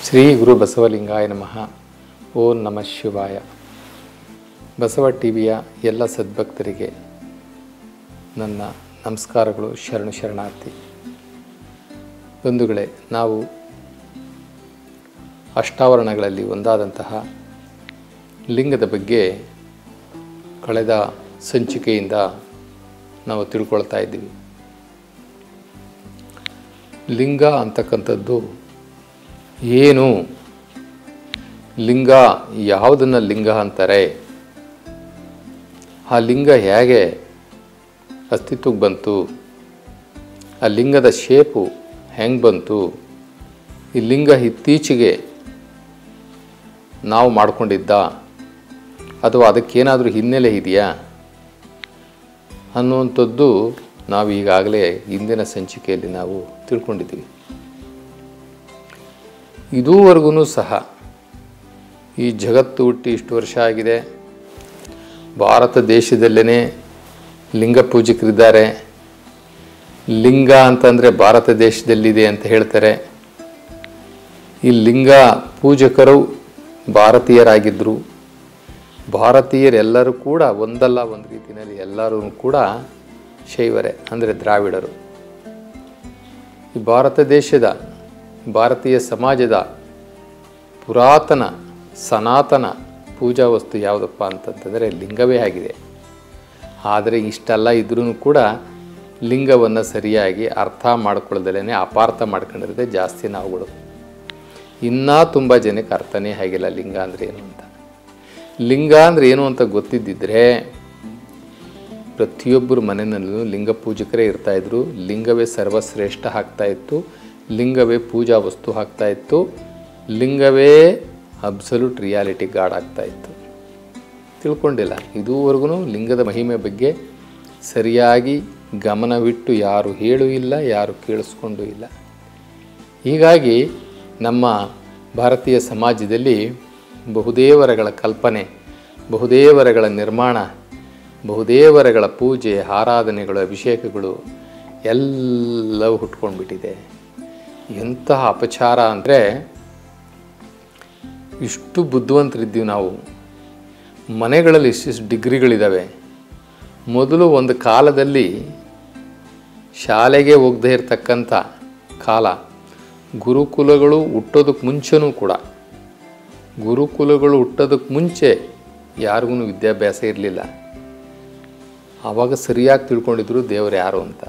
ಶ್ರೀ ಗುರು ಬಸವಲಿಂಗಾಯ ನಮಃ ಓಂ ನಮಃ ಶಿವಾಯ ಬಸವ ಟಿವಿಯ ಎಲ್ಲ ಸದ್ಭಕ್ತರಿಗೆ ನನ್ನ ನಮಸ್ಕಾರಗಳು ಶರಣು ಶರಣಾರ್ಥಿ ಬಂಧುಗಳೇ ನಾವು ಅಷ್ಟಾವರಣಗಳಲ್ಲಿ ಒಂದಾದಂತಹ ಲಿಂಗದ ಬಗ್ಗೆ ಕಳೆದ ಸಂಚಿಕೆಯಿಂದ ನಾವು ತಿಳ್ಕೊಳ್ತಾ ಇದ್ದೀವಿ ಲಿಂಗ ಅಂತಕ್ಕಂಥದ್ದು ಏನು ಲಿಂಗ ಯಾವುದನ್ನು ಲಿಂಗ ಅಂತಾರೆ ಆ ಲಿಂಗ ಹೇಗೆ ಅಸ್ತಿತ್ವಕ್ಕೆ ಬಂತು ಆ ಲಿಂಗದ ಶೇಪು ಹೆಂಗೆ ಬಂತು ಈ ಲಿಂಗ ಇತ್ತೀಚೆಗೆ ನಾವು ಮಾಡಿಕೊಂಡಿದ್ದ ಅಥವಾ ಅದಕ್ಕೇನಾದರೂ ಹಿನ್ನೆಲೆ ಇದೆಯಾ ಅನ್ನುವಂಥದ್ದು ನಾವು ಈಗಾಗಲೇ ಇಂದಿನ ಸಂಚಿಕೆಯಲ್ಲಿ ನಾವು ತಿಳ್ಕೊಂಡಿದ್ದೀವಿ ಇದುವರೆಗೂ ಸಹ ಈ ಜಗತ್ತು ಹುಟ್ಟಿ ಇಷ್ಟು ವರ್ಷ ಆಗಿದೆ ಭಾರತ ದೇಶದಲ್ಲೇ ಲಿಂಗ ಪೂಜಕರಿದ್ದಾರೆ ಲಿಂಗ ಅಂತಂದರೆ ಭಾರತ ದೇಶದಲ್ಲಿದೆ ಅಂತ ಹೇಳ್ತಾರೆ ಈ ಲಿಂಗ ಪೂಜಕರು ಭಾರತೀಯರಾಗಿದ್ದರು ಭಾರತೀಯರೆಲ್ಲರೂ ಕೂಡ ಒಂದಲ್ಲ ಒಂದು ರೀತಿಯಲ್ಲಿ ಎಲ್ಲರೂ ಕೂಡ ಶೈವರೇ ಅಂದರೆ ದ್ರಾವಿಡರು ಈ ಭಾರತ ದೇಶದ ಭಾರತೀಯ ಸಮಾಜದ ಪುರಾತನ ಸನಾತನ ಪೂಜಾ ವಸ್ತು ಯಾವುದಪ್ಪ ಅಂತಂತಂದರೆ ಲಿಂಗವೇ ಆಗಿದೆ ಆದರೆ ಇಷ್ಟೆಲ್ಲ ಇದ್ರೂ ಕೂಡ ಲಿಂಗವನ್ನು ಸರಿಯಾಗಿ ಅರ್ಥ ಮಾಡ್ಕೊಳ್ಳದಲೇ ಅಪಾರ್ಥ ಮಾಡ್ಕೊಂಡಿರೋದೇ ಜಾಸ್ತಿ ನಾವುಗಳು ಇನ್ನೂ ತುಂಬ ಜನಕ್ಕೆ ಅರ್ಥನೇ ಆಗಿಲ್ಲ ಲಿಂಗ ಅಂದರೆ ಏನು ಅಂತ ಲಿಂಗ ಅಂದರೆ ಏನು ಅಂತ ಗೊತ್ತಿದ್ದಿದ್ರೆ ಪ್ರತಿಯೊಬ್ಬರ ಮನೆಯಲ್ಲೂ ಲಿಂಗ ಪೂಜಕರೇ ಇರ್ತಾಯಿದ್ರು ಲಿಂಗವೇ ಸರ್ವಶ್ರೇಷ್ಠ ಆಗ್ತಾ ಇತ್ತು ಲಿಂಗವೇ ಪೂಜಾ ವಸ್ತು ಆಗ್ತಾ ಇತ್ತು ಲಿಂಗವೇ ಅಬ್ಸಲ್ಯೂಟ್ ರಿಯಾಲಿಟಿ ಗಾಡ್ ಆಗ್ತಾ ಇತ್ತು ತಿಳ್ಕೊಂಡಿಲ್ಲ ಇದುವರೆಗೂ ಲಿಂಗದ ಮಹಿಮೆ ಬಗ್ಗೆ ಸರಿಯಾಗಿ ಗಮನವಿಟ್ಟು ಯಾರು ಹೇಳೂ ಇಲ್ಲ ಯಾರು ಕೇಳಿಸ್ಕೊಂಡು ಇಲ್ಲ ಹೀಗಾಗಿ ನಮ್ಮ ಭಾರತೀಯ ಸಮಾಜದಲ್ಲಿ ಬಹುದೇವರಗಳ ಕಲ್ಪನೆ ಬಹುದೇವರಗಳ ನಿರ್ಮಾಣ ಬಹುದೇವರಗಳ ಪೂಜೆ ಆರಾಧನೆಗಳು ಅಭಿಷೇಕಗಳು ಎಲ್ಲವೂ ಹುಟ್ಕೊಂಡ್ಬಿಟ್ಟಿದೆ ಎಂತಹ ಅಪಚಾರ ಅಂದರೆ ಇಷ್ಟು ಬುದ್ಧಿವಂತರಿದ್ದೀವಿ ನಾವು ಮನೆಗಳಲ್ಲಿ ಇಷ್ಟಿಷ್ಟು ಡಿಗ್ರಿಗಳಿದ್ದಾವೆ ಮೊದಲು ಒಂದು ಕಾಲದಲ್ಲಿ ಶಾಲೆಗೆ ಹೋಗದೇ ಇರತಕ್ಕಂಥ ಕಾಲ ಗುರುಕುಲಗಳು ಹುಟ್ಟೋದಕ್ಕೆ ಮುಂಚೆನೂ ಕೂಡ ಗುರುಕುಲಗಳು ಹುಟ್ಟೋದಕ್ಕೆ ಮುಂಚೆ ಯಾರಿಗೂ ವಿದ್ಯಾಭ್ಯಾಸ ಇರಲಿಲ್ಲ ಆವಾಗ ಸರಿಯಾಗಿ ತಿಳ್ಕೊಂಡಿದ್ರು ದೇವರು ಯಾರು ಅಂತ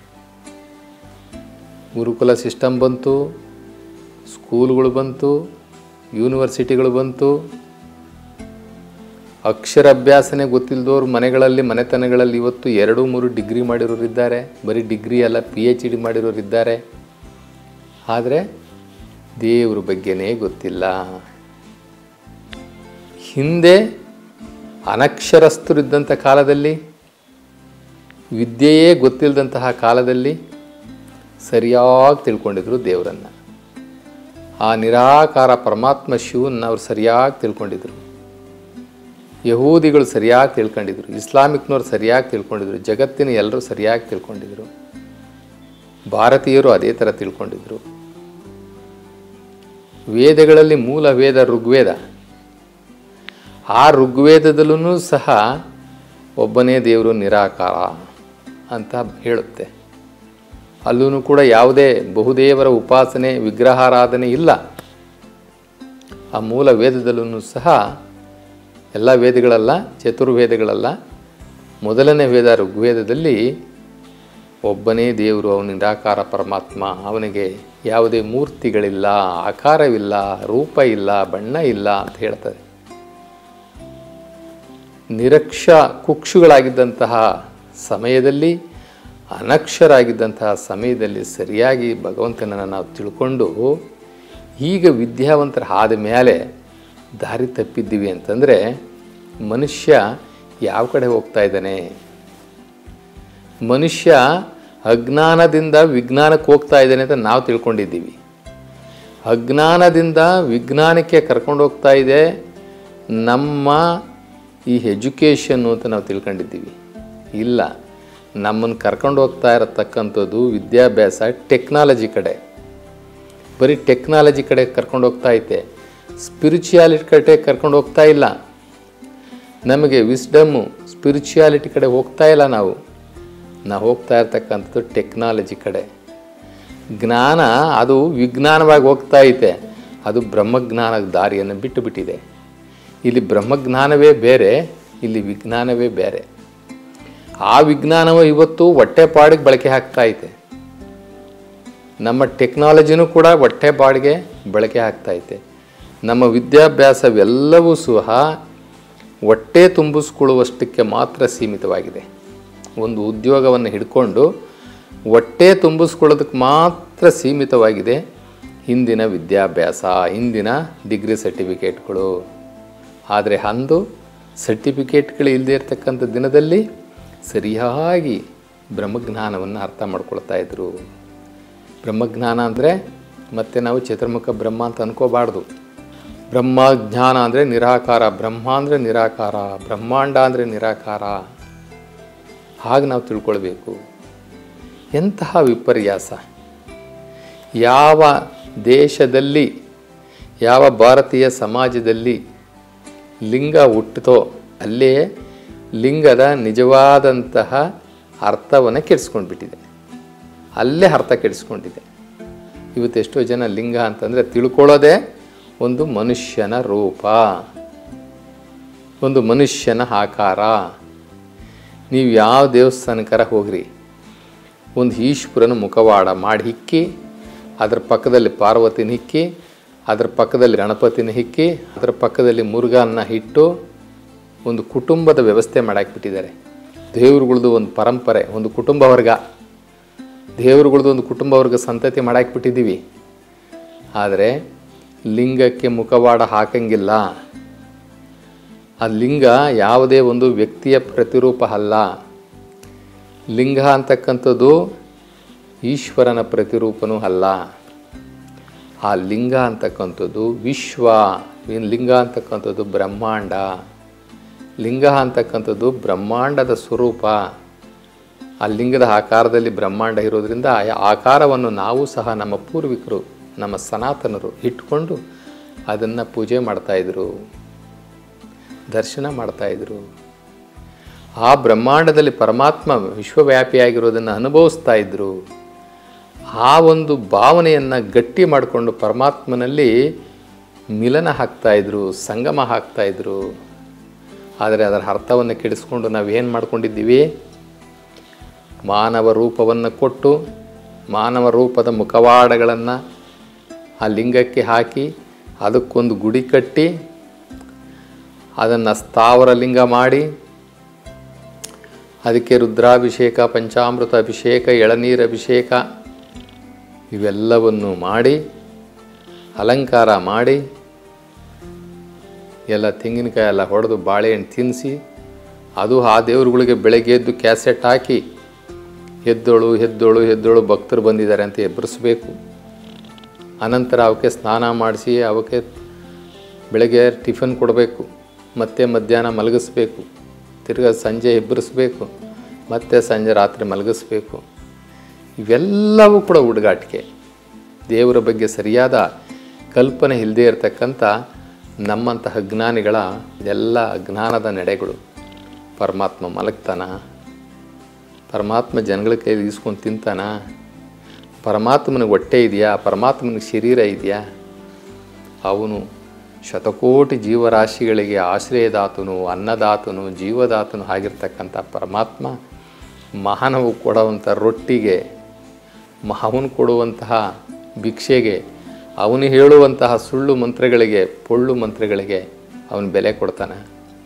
ಗುರುಕುಲ ಸಿಸ್ಟಮ್ ಬಂತು ಸ್ಕೂಲ್ಗಳು ಬಂತು ಯೂನಿವರ್ಸಿಟಿಗಳು ಬಂತು ಅಕ್ಷರಾಭ್ಯಾಸನೇ ಗೊತ್ತಿಲ್ಲದವ್ರು ಮನೆಗಳಲ್ಲಿ ಮನೆತನಗಳಲ್ಲಿ ಇವತ್ತು ಎರಡು ಮೂರು ಡಿಗ್ರಿ ಮಾಡಿರೋರಿದ್ದಾರೆ ಬರೀ ಡಿಗ್ರಿ ಅಲ್ಲ ಪಿ ಎಚ್ ಡಿ ಮಾಡಿರೋರಿದ್ದಾರೆ ಆದರೆ ದೇವ್ರ ಬಗ್ಗೆನೇ ಗೊತ್ತಿಲ್ಲ ಹಿಂದೆ ಅನಕ್ಷರಸ್ಥರಿದ್ದಂಥ ಕಾಲದಲ್ಲಿ ವಿದ್ಯೆಯೇ ಗೊತ್ತಿಲ್ಲದಂತಹ ಕಾಲದಲ್ಲಿ ಸರಿಯಾಗಿ ತಿಳ್ಕೊಂಡಿದ್ರು ದೇವರನ್ನು ಆ ನಿರಾಕಾರ ಪರಮಾತ್ಮ ಶಿವನ್ನ ಅವ್ರು ಸರಿಯಾಗಿ ತಿಳ್ಕೊಂಡಿದ್ರು ಯಹೂದಿಗಳು ಸರಿಯಾಗಿ ತಿಳ್ಕೊಂಡಿದ್ರು ಇಸ್ಲಾಮಿಕ್ನವ್ರು ಸರಿಯಾಗಿ ತಿಳ್ಕೊಂಡಿದ್ರು ಜಗತ್ತಿನ ಎಲ್ಲರೂ ಸರಿಯಾಗಿ ತಿಳ್ಕೊಂಡಿದ್ರು ಭಾರತೀಯರು ಅದೇ ಥರ ತಿಳ್ಕೊಂಡಿದ್ರು ವೇದಗಳಲ್ಲಿ ಮೂಲ ವೇದ ಋಗ್ವೇದ ಆ ಋಗ್ವೇದದಲ್ಲೂ ಸಹ ಒಬ್ಬನೇ ದೇವರು ನಿರಾಕಾರ ಅಂತ ಹೇಳುತ್ತೆ ಅಲ್ಲೂ ಕೂಡ ಯಾವುದೇ ಬಹುದೇವರ ಉಪಾಸನೆ ವಿಗ್ರಹಾರಾಧನೆ ಇಲ್ಲ ಆ ಮೂಲ ವೇದದಲ್ಲೂ ಸಹ ಎಲ್ಲ ವೇದಗಳಲ್ಲ ಚತುರ್ವೇದಗಳಲ್ಲ ಮೊದಲನೇ ವೇದ ಋಗ್ವೇದದಲ್ಲಿ ಒಬ್ಬನೇ ದೇವರು ಅವನ ನಿರಾಕಾರ ಪರಮಾತ್ಮ ಅವನಿಗೆ ಯಾವುದೇ ಮೂರ್ತಿಗಳಿಲ್ಲ ಆಕಾರವಿಲ್ಲ ರೂಪ ಇಲ್ಲ ಬಣ್ಣ ಇಲ್ಲ ಅಂತ ಹೇಳ್ತಾರೆ ನಿರಕ್ಷ ಕುಕ್ಷುಗಳಾಗಿದ್ದಂತಹ ಸಮಯದಲ್ಲಿ ಅನಕ್ಷರಾಗಿದ್ದಂತಹ ಸಮಯದಲ್ಲಿ ಸರಿಯಾಗಿ ಭಗವಂತನನ್ನು ನಾವು ತಿಳ್ಕೊಂಡು ಈಗ ವಿದ್ಯಾವಂತರ ಆದ ಮೇಲೆ ದಾರಿ ತಪ್ಪಿದ್ದೀವಿ ಅಂತಂದರೆ ಮನುಷ್ಯ ಯಾವ ಕಡೆ ಹೋಗ್ತಾ ಇದ್ದಾನೆ ಮನುಷ್ಯ ಅಜ್ಞಾನದಿಂದ ವಿಜ್ಞಾನಕ್ಕೆ ಹೋಗ್ತಾ ಇದ್ದಾನೆ ಅಂತ ನಾವು ತಿಳ್ಕೊಂಡಿದ್ದೀವಿ ಅಜ್ಞಾನದಿಂದ ವಿಜ್ಞಾನಕ್ಕೆ ಕರ್ಕೊಂಡು ಹೋಗ್ತಾ ಇದೆ ನಮ್ಮ ಈ ಎಜುಕೇಷನ್ನು ಅಂತ ನಾವು ತಿಳ್ಕೊಂಡಿದ್ದೀವಿ ಇಲ್ಲ ನಮ್ಮನ್ನು ಕರ್ಕೊಂಡು ಹೋಗ್ತಾ ಇರತಕ್ಕಂಥದ್ದು ವಿದ್ಯಾಭ್ಯಾಸ ಟೆಕ್ನಾಲಜಿ ಕಡೆ ಬರೀ ಟೆಕ್ನಾಲಜಿ ಕಡೆ ಕರ್ಕೊಂಡು ಹೋಗ್ತಾ ಐತೆ ಸ್ಪಿರಿಚುಯಾಲಿಟಿ ಕಡೆ ಕರ್ಕೊಂಡು ಹೋಗ್ತಾ ಇಲ್ಲ ನಮಗೆ ವಿಸ್ಡಮ್ಮು ಸ್ಪಿರಿಚುಯಾಲಿಟಿ ಕಡೆ ಹೋಗ್ತಾ ಇಲ್ಲ ನಾವು ನಾವು ಹೋಗ್ತಾ ಇರ್ತಕ್ಕಂಥದ್ದು ಟೆಕ್ನಾಲಜಿ ಕಡೆ ಜ್ಞಾನ ಅದು ವಿಜ್ಞಾನವಾಗಿ ಹೋಗ್ತಾ ಐತೆ ಅದು ಬ್ರಹ್ಮಜ್ಞಾನದ ದಾರಿಯನ್ನು ಬಿಟ್ಟು ಬಿಟ್ಟಿದೆ ಇಲ್ಲಿ ಬ್ರಹ್ಮಜ್ಞಾನವೇ ಬೇರೆ ಇಲ್ಲಿ ವಿಜ್ಞಾನವೇ ಬೇರೆ ಆ ವಿಜ್ಞಾನವು ಇವತ್ತು ಹೊಟ್ಟೆಪಾಡಿಗೆ ಬಳಕೆ ಆಗ್ತಾ ಐತೆ ನಮ್ಮ ಟೆಕ್ನಾಲಜಿನೂ ಕೂಡ ಹೊಟ್ಟೆಪಾಡಿಗೆ ಬಳಕೆ ಆಗ್ತಾ ಐತೆ ನಮ್ಮ ವಿದ್ಯಾಭ್ಯಾಸವೆಲ್ಲವೂ ಸಹ ಹೊಟ್ಟೆ ತುಂಬಿಸ್ಕೊಳ್ಳುವಷ್ಟಕ್ಕೆ ಮಾತ್ರ ಸೀಮಿತವಾಗಿದೆ ಒಂದು ಉದ್ಯೋಗವನ್ನು ಹಿಡ್ಕೊಂಡು ಹೊಟ್ಟೆ ತುಂಬಿಸ್ಕೊಳ್ಳೋದಕ್ಕೆ ಮಾತ್ರ ಸೀಮಿತವಾಗಿದೆ ಹಿಂದಿನ ವಿದ್ಯಾಭ್ಯಾಸ ಹಿಂದಿನ ಡಿಗ್ರಿ ಸರ್ಟಿಫಿಕೇಟ್ಗಳು ಆದರೆ ಅಂದು ಸರ್ಟಿಫಿಕೇಟ್ಗಳು ಇಲ್ಲದೆ ಇರತಕ್ಕಂಥ ದಿನದಲ್ಲಿ ಸರಿಯಾಗಿ ಬ್ರಹ್ಮಜ್ಞಾನವನ್ನು ಅರ್ಥ ಮಾಡ್ಕೊಳ್ತಾ ಇದ್ರು ಬ್ರಹ್ಮಜ್ಞಾನ ಅಂದರೆ ಮತ್ತೆ ನಾವು ಚತುರ್ಮುಖ ಬ್ರಹ್ಮ ಅಂತ ಅನ್ಕೋಬಾರ್ದು ಬ್ರಹ್ಮಜ್ಞಾನ ಅಂದರೆ ನಿರಾಕಾರ ಬ್ರಹ್ಮ ಅಂದರೆ ನಿರಾಕಾರ ಬ್ರಹ್ಮಾಂಡ ಅಂದರೆ ನಿರಾಕಾರ ಹಾಗೆ ನಾವು ತಿಳ್ಕೊಳ್ಬೇಕು ಎಂತಹ ವಿಪರ್ಯಾಸ ಯಾವ ದೇಶದಲ್ಲಿ ಯಾವ ಭಾರತೀಯ ಸಮಾಜದಲ್ಲಿ ಲಿಂಗ ಹುಟ್ಟಿತೋ ಅಲ್ಲೇ ಲಿಂಗದ ನಿಜವಾದಂತಹ ಅರ್ಥವನ್ನು ಕೆಡಿಸ್ಕೊಂಡ್ಬಿಟ್ಟಿದೆ ಅಲ್ಲೇ ಅರ್ಥ ಕೆಡಿಸ್ಕೊಂಡಿದೆ ಇವತ್ತು ಎಷ್ಟೋ ಜನ ಲಿಂಗ ಅಂತಂದರೆ ತಿಳ್ಕೊಳ್ಳೋದೇ ಒಂದು ಮನುಷ್ಯನ ರೂಪ ಒಂದು ಮನುಷ್ಯನ ಆಕಾರ ನೀವು ಯಾವ ದೇವಸ್ಥಾನಕ್ಕಾರ ಹೋಗ್ರಿ ಒಂದು ಈಶ್ವರನ ಮುಖವಾಡ ಮಾಡಿ ಹಿಕ್ಕಿ ಅದರ ಪಕ್ಕದಲ್ಲಿ ಪಾರ್ವತಿನ ಹಿಕ್ಕಿ ಅದರ ಪಕ್ಕದಲ್ಲಿ ಗಣಪತಿನ ಹಿಕ್ಕಿ ಅದರ ಪಕ್ಕದಲ್ಲಿ ಮುರುಘನ್ನ ಇಟ್ಟು ಒಂದು ಕುಟುಂಬದ ವ್ಯವಸ್ಥೆ ಮಾಡಾಕ್ಬಿಟ್ಟಿದ್ದಾರೆ ದೇವ್ರುಗಳದ್ದು ಒಂದು ಪರಂಪರೆ ಒಂದು ಕುಟುಂಬ ವರ್ಗ ದೇವ್ರುಗಳದ್ದು ಒಂದು ಕುಟುಂಬ ವರ್ಗ ಸಂತತಿ ಮಾಡಾಕ್ಬಿಟ್ಟಿದ್ದೀವಿ ಆದರೆ ಲಿಂಗಕ್ಕೆ ಮುಖವಾಡ ಹಾಕಂಗಿಲ್ಲ ಆ ಲಿಂಗ ಯಾವುದೇ ಒಂದು ವ್ಯಕ್ತಿಯ ಪ್ರತಿರೂಪ ಅಲ್ಲ ಲಿಂಗ ಅಂತಕ್ಕಂಥದ್ದು ಈಶ್ವರನ ಪ್ರತಿರೂಪನೂ ಅಲ್ಲ ಆ ಲಿಂಗ ಅಂತಕ್ಕಂಥದ್ದು ವಿಶ್ವ ಈ ಲಿಂಗ ಅಂತಕ್ಕಂಥದ್ದು ಬ್ರಹ್ಮಾಂಡ ಲಿಂಗ ಅಂತಕ್ಕಂಥದ್ದು ಬ್ರಹ್ಮಾಂಡದ ಸ್ವರೂಪ ಆ ಲಿಂಗದ ಆಕಾರದಲ್ಲಿ ಬ್ರಹ್ಮಾಂಡ ಇರೋದ್ರಿಂದ ಆ ಆಕಾರವನ್ನು ನಾವು ಸಹ ನಮ್ಮ ಪೂರ್ವಿಕರು ನಮ್ಮ ಸನಾತನರು ಇಟ್ಕೊಂಡು ಅದನ್ನು ಪೂಜೆ ಮಾಡ್ತಾಯಿದ್ರು ದರ್ಶನ ಮಾಡ್ತಾಯಿದ್ರು ಆ ಬ್ರಹ್ಮಾಂಡದಲ್ಲಿ ಪರಮಾತ್ಮ ವಿಶ್ವವ್ಯಾಪಿಯಾಗಿರೋದನ್ನು ಅನುಭವಿಸ್ತಾ ಇದ್ದರು ಆ ಒಂದು ಭಾವನೆಯನ್ನು ಗಟ್ಟಿ ಮಾಡಿಕೊಂಡು ಪರಮಾತ್ಮನಲ್ಲಿ ಮಿಲನ ಹಾಕ್ತಾಯಿದ್ರು ಸಂಗಮ ಹಾಕ್ತಾಯಿದ್ರು ಆದರೆ ಅದರ ಅರ್ಥವನ್ನು ಕೆಡಿಸ್ಕೊಂಡು ನಾವೇನು ಮಾಡ್ಕೊಂಡಿದ್ದೀವಿ ಮಾನವ ರೂಪವನ್ನು ಕೊಟ್ಟು ಮಾನವ ರೂಪದ ಮುಖವಾಡಗಳನ್ನು ಆ ಲಿಂಗಕ್ಕೆ ಹಾಕಿ ಅದಕ್ಕೊಂದು ಗುಡಿ ಕಟ್ಟಿ ಅದನ್ನು ಸ್ಥಾವರ ಲಿಂಗ ಮಾಡಿ ಅದಕ್ಕೆ ರುದ್ರಾಭಿಷೇಕ ಪಂಚಾಮೃತ ಅಭಿಷೇಕ ಎಳನೀರು ಅಭಿಷೇಕ ಇವೆಲ್ಲವನ್ನು ಮಾಡಿ ಅಲಂಕಾರ ಮಾಡಿ ಎಲ್ಲ ತೆಂಗಿನಕಾಯಿ ಎಲ್ಲ ಹೊಡೆದು ಬಾಳೆಹಣ್ಣು ತಿನ್ನಿಸಿ ಅದು ಆ ದೇವ್ರುಗಳಿಗೆ ಬೆಳಗ್ಗೆ ಎದ್ದು ಕ್ಯಾಸೆಟ್ ಹಾಕಿ ಎದ್ದೋಳು ಎದ್ದೋಳು ಎದ್ದೋಳು ಭಕ್ತರು ಬಂದಿದ್ದಾರೆ ಅಂತ ಎಬ್ಬರಿಸ್ಬೇಕು ಅನಂತರ ಅವಕ್ಕೆ ಸ್ನಾನ ಮಾಡಿಸಿ ಅವಕ್ಕೆ ಬೆಳಗ್ಗೆ ಟಿಫನ್ ಕೊಡಬೇಕು ಮತ್ತೆ ಮಧ್ಯಾಹ್ನ ಮಲಗಿಸ್ಬೇಕು ತಿರ್ಗಾ ಸಂಜೆ ಎಬ್ಬರಿಸ್ಬೇಕು ಮತ್ತೆ ಸಂಜೆ ರಾತ್ರಿ ಮಲಗಿಸ್ಬೇಕು ಇವೆಲ್ಲವೂ ಕೂಡ ಹುಡುಗಾಟಿಕೆ ದೇವರ ಬಗ್ಗೆ ಸರಿಯಾದ ಕಲ್ಪನೆ ಇಲ್ಲದೇ ಇರತಕ್ಕಂಥ ನಮ್ಮಂತಹ ಜ್ಞಾನಿಗಳ ಎಲ್ಲ ಜ್ಞಾನದ ನಡೆಗಳು ಪರಮಾತ್ಮ ಮಲಗ್ತಾನ ಪರಮಾತ್ಮ ಜನಗಳ ಕೈಲಿ ಈಸ್ಕೊಂಡು ತಿಂತಾನ ಪರಮಾತ್ಮನಿಗೆ ಹೊಟ್ಟೆ ಇದೆಯಾ ಪರಮಾತ್ಮನಿಗೆ ಶರೀರ ಇದೆಯಾ ಅವನು ಶತಕೋಟಿ ಜೀವರಾಶಿಗಳಿಗೆ ಆಶ್ರಯದಾತನು ಅನ್ನದಾತನು ಜೀವದಾತನು ಆಗಿರ್ತಕ್ಕಂಥ ಪರಮಾತ್ಮ ಮಾನವ ಕೊಡುವಂಥ ರೊಟ್ಟಿಗೆ ಅವನು ಕೊಡುವಂತಹ ಭಿಕ್ಷೆಗೆ ಅವನು ಹೇಳುವಂತಹ ಸುಳ್ಳು ಮಂತ್ರಗಳಿಗೆ ಪೊಳ್ಳು ಮಂತ್ರಗಳಿಗೆ ಅವನು ಬೆಲೆ ಕೊಡ್ತಾನೆ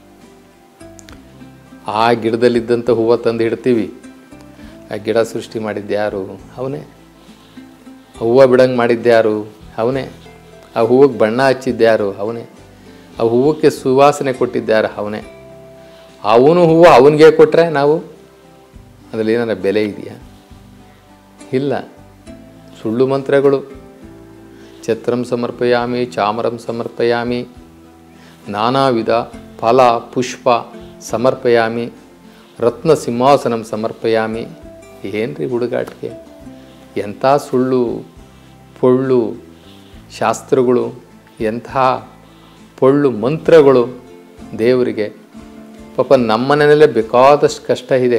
ಆ ಗಿಡದಲ್ಲಿದ್ದಂಥ ಹೂವು ತಂದು ಇಡ್ತೀವಿ ಆ ಗಿಡ ಸೃಷ್ಟಿ ಮಾಡಿದ್ದ್ಯಾರು ಅವನೇ ಹೂವು ಬಿಡಂಗೆ ಮಾಡಿದ್ದ್ಯಾರು ಅವನೇ ಆ ಹೂವಿಗೆ ಬಣ್ಣ ಹಚ್ಚಿದ್ದ್ಯಾರು ಅವನೇ ಆ ಹೂವಕ್ಕೆ ಸುವಾಸನೆ ಕೊಟ್ಟಿದ್ದ್ಯಾರು ಅವನೇ ಅವನು ಹೂವು ಅವನಿಗೆ ಕೊಟ್ಟರೆ ನಾವು ಅದರಲ್ಲಿ ಏನಾರ ಬೆಲೆ ಇದೆಯಾ ಇಲ್ಲ ಸುಳ್ಳು ಮಂತ್ರಗಳು ಛತ್ರಂ ಸಮರ್ಪಯಾಮಿ ಚಾಮರಂ ಸಮರ್ಪಯಾಮಿ ನಾನಾ ವಿಧ ಫಲ ಪುಷ್ಪ ಸಮರ್ಪಯಾಮಿ ರತ್ನ ಸಿಂಹಾಸನಂ ಸಮರ್ಪಯಾಮಿ ಏನ್ರಿ ಹುಡುಗಾಟಿಕೆ ಎಂಥ ಸುಳ್ಳು ಪೊಳ್ಳು ಶಾಸ್ತ್ರಗಳು ಎಂಥ ಪೊಳ್ಳು ಮಂತ್ರಗಳು ದೇವರಿಗೆ ಪಾಪ ನಮ್ಮನೆಯಲ್ಲೇ ಬೇಕಾದಷ್ಟು ಕಷ್ಟ ಇದೆ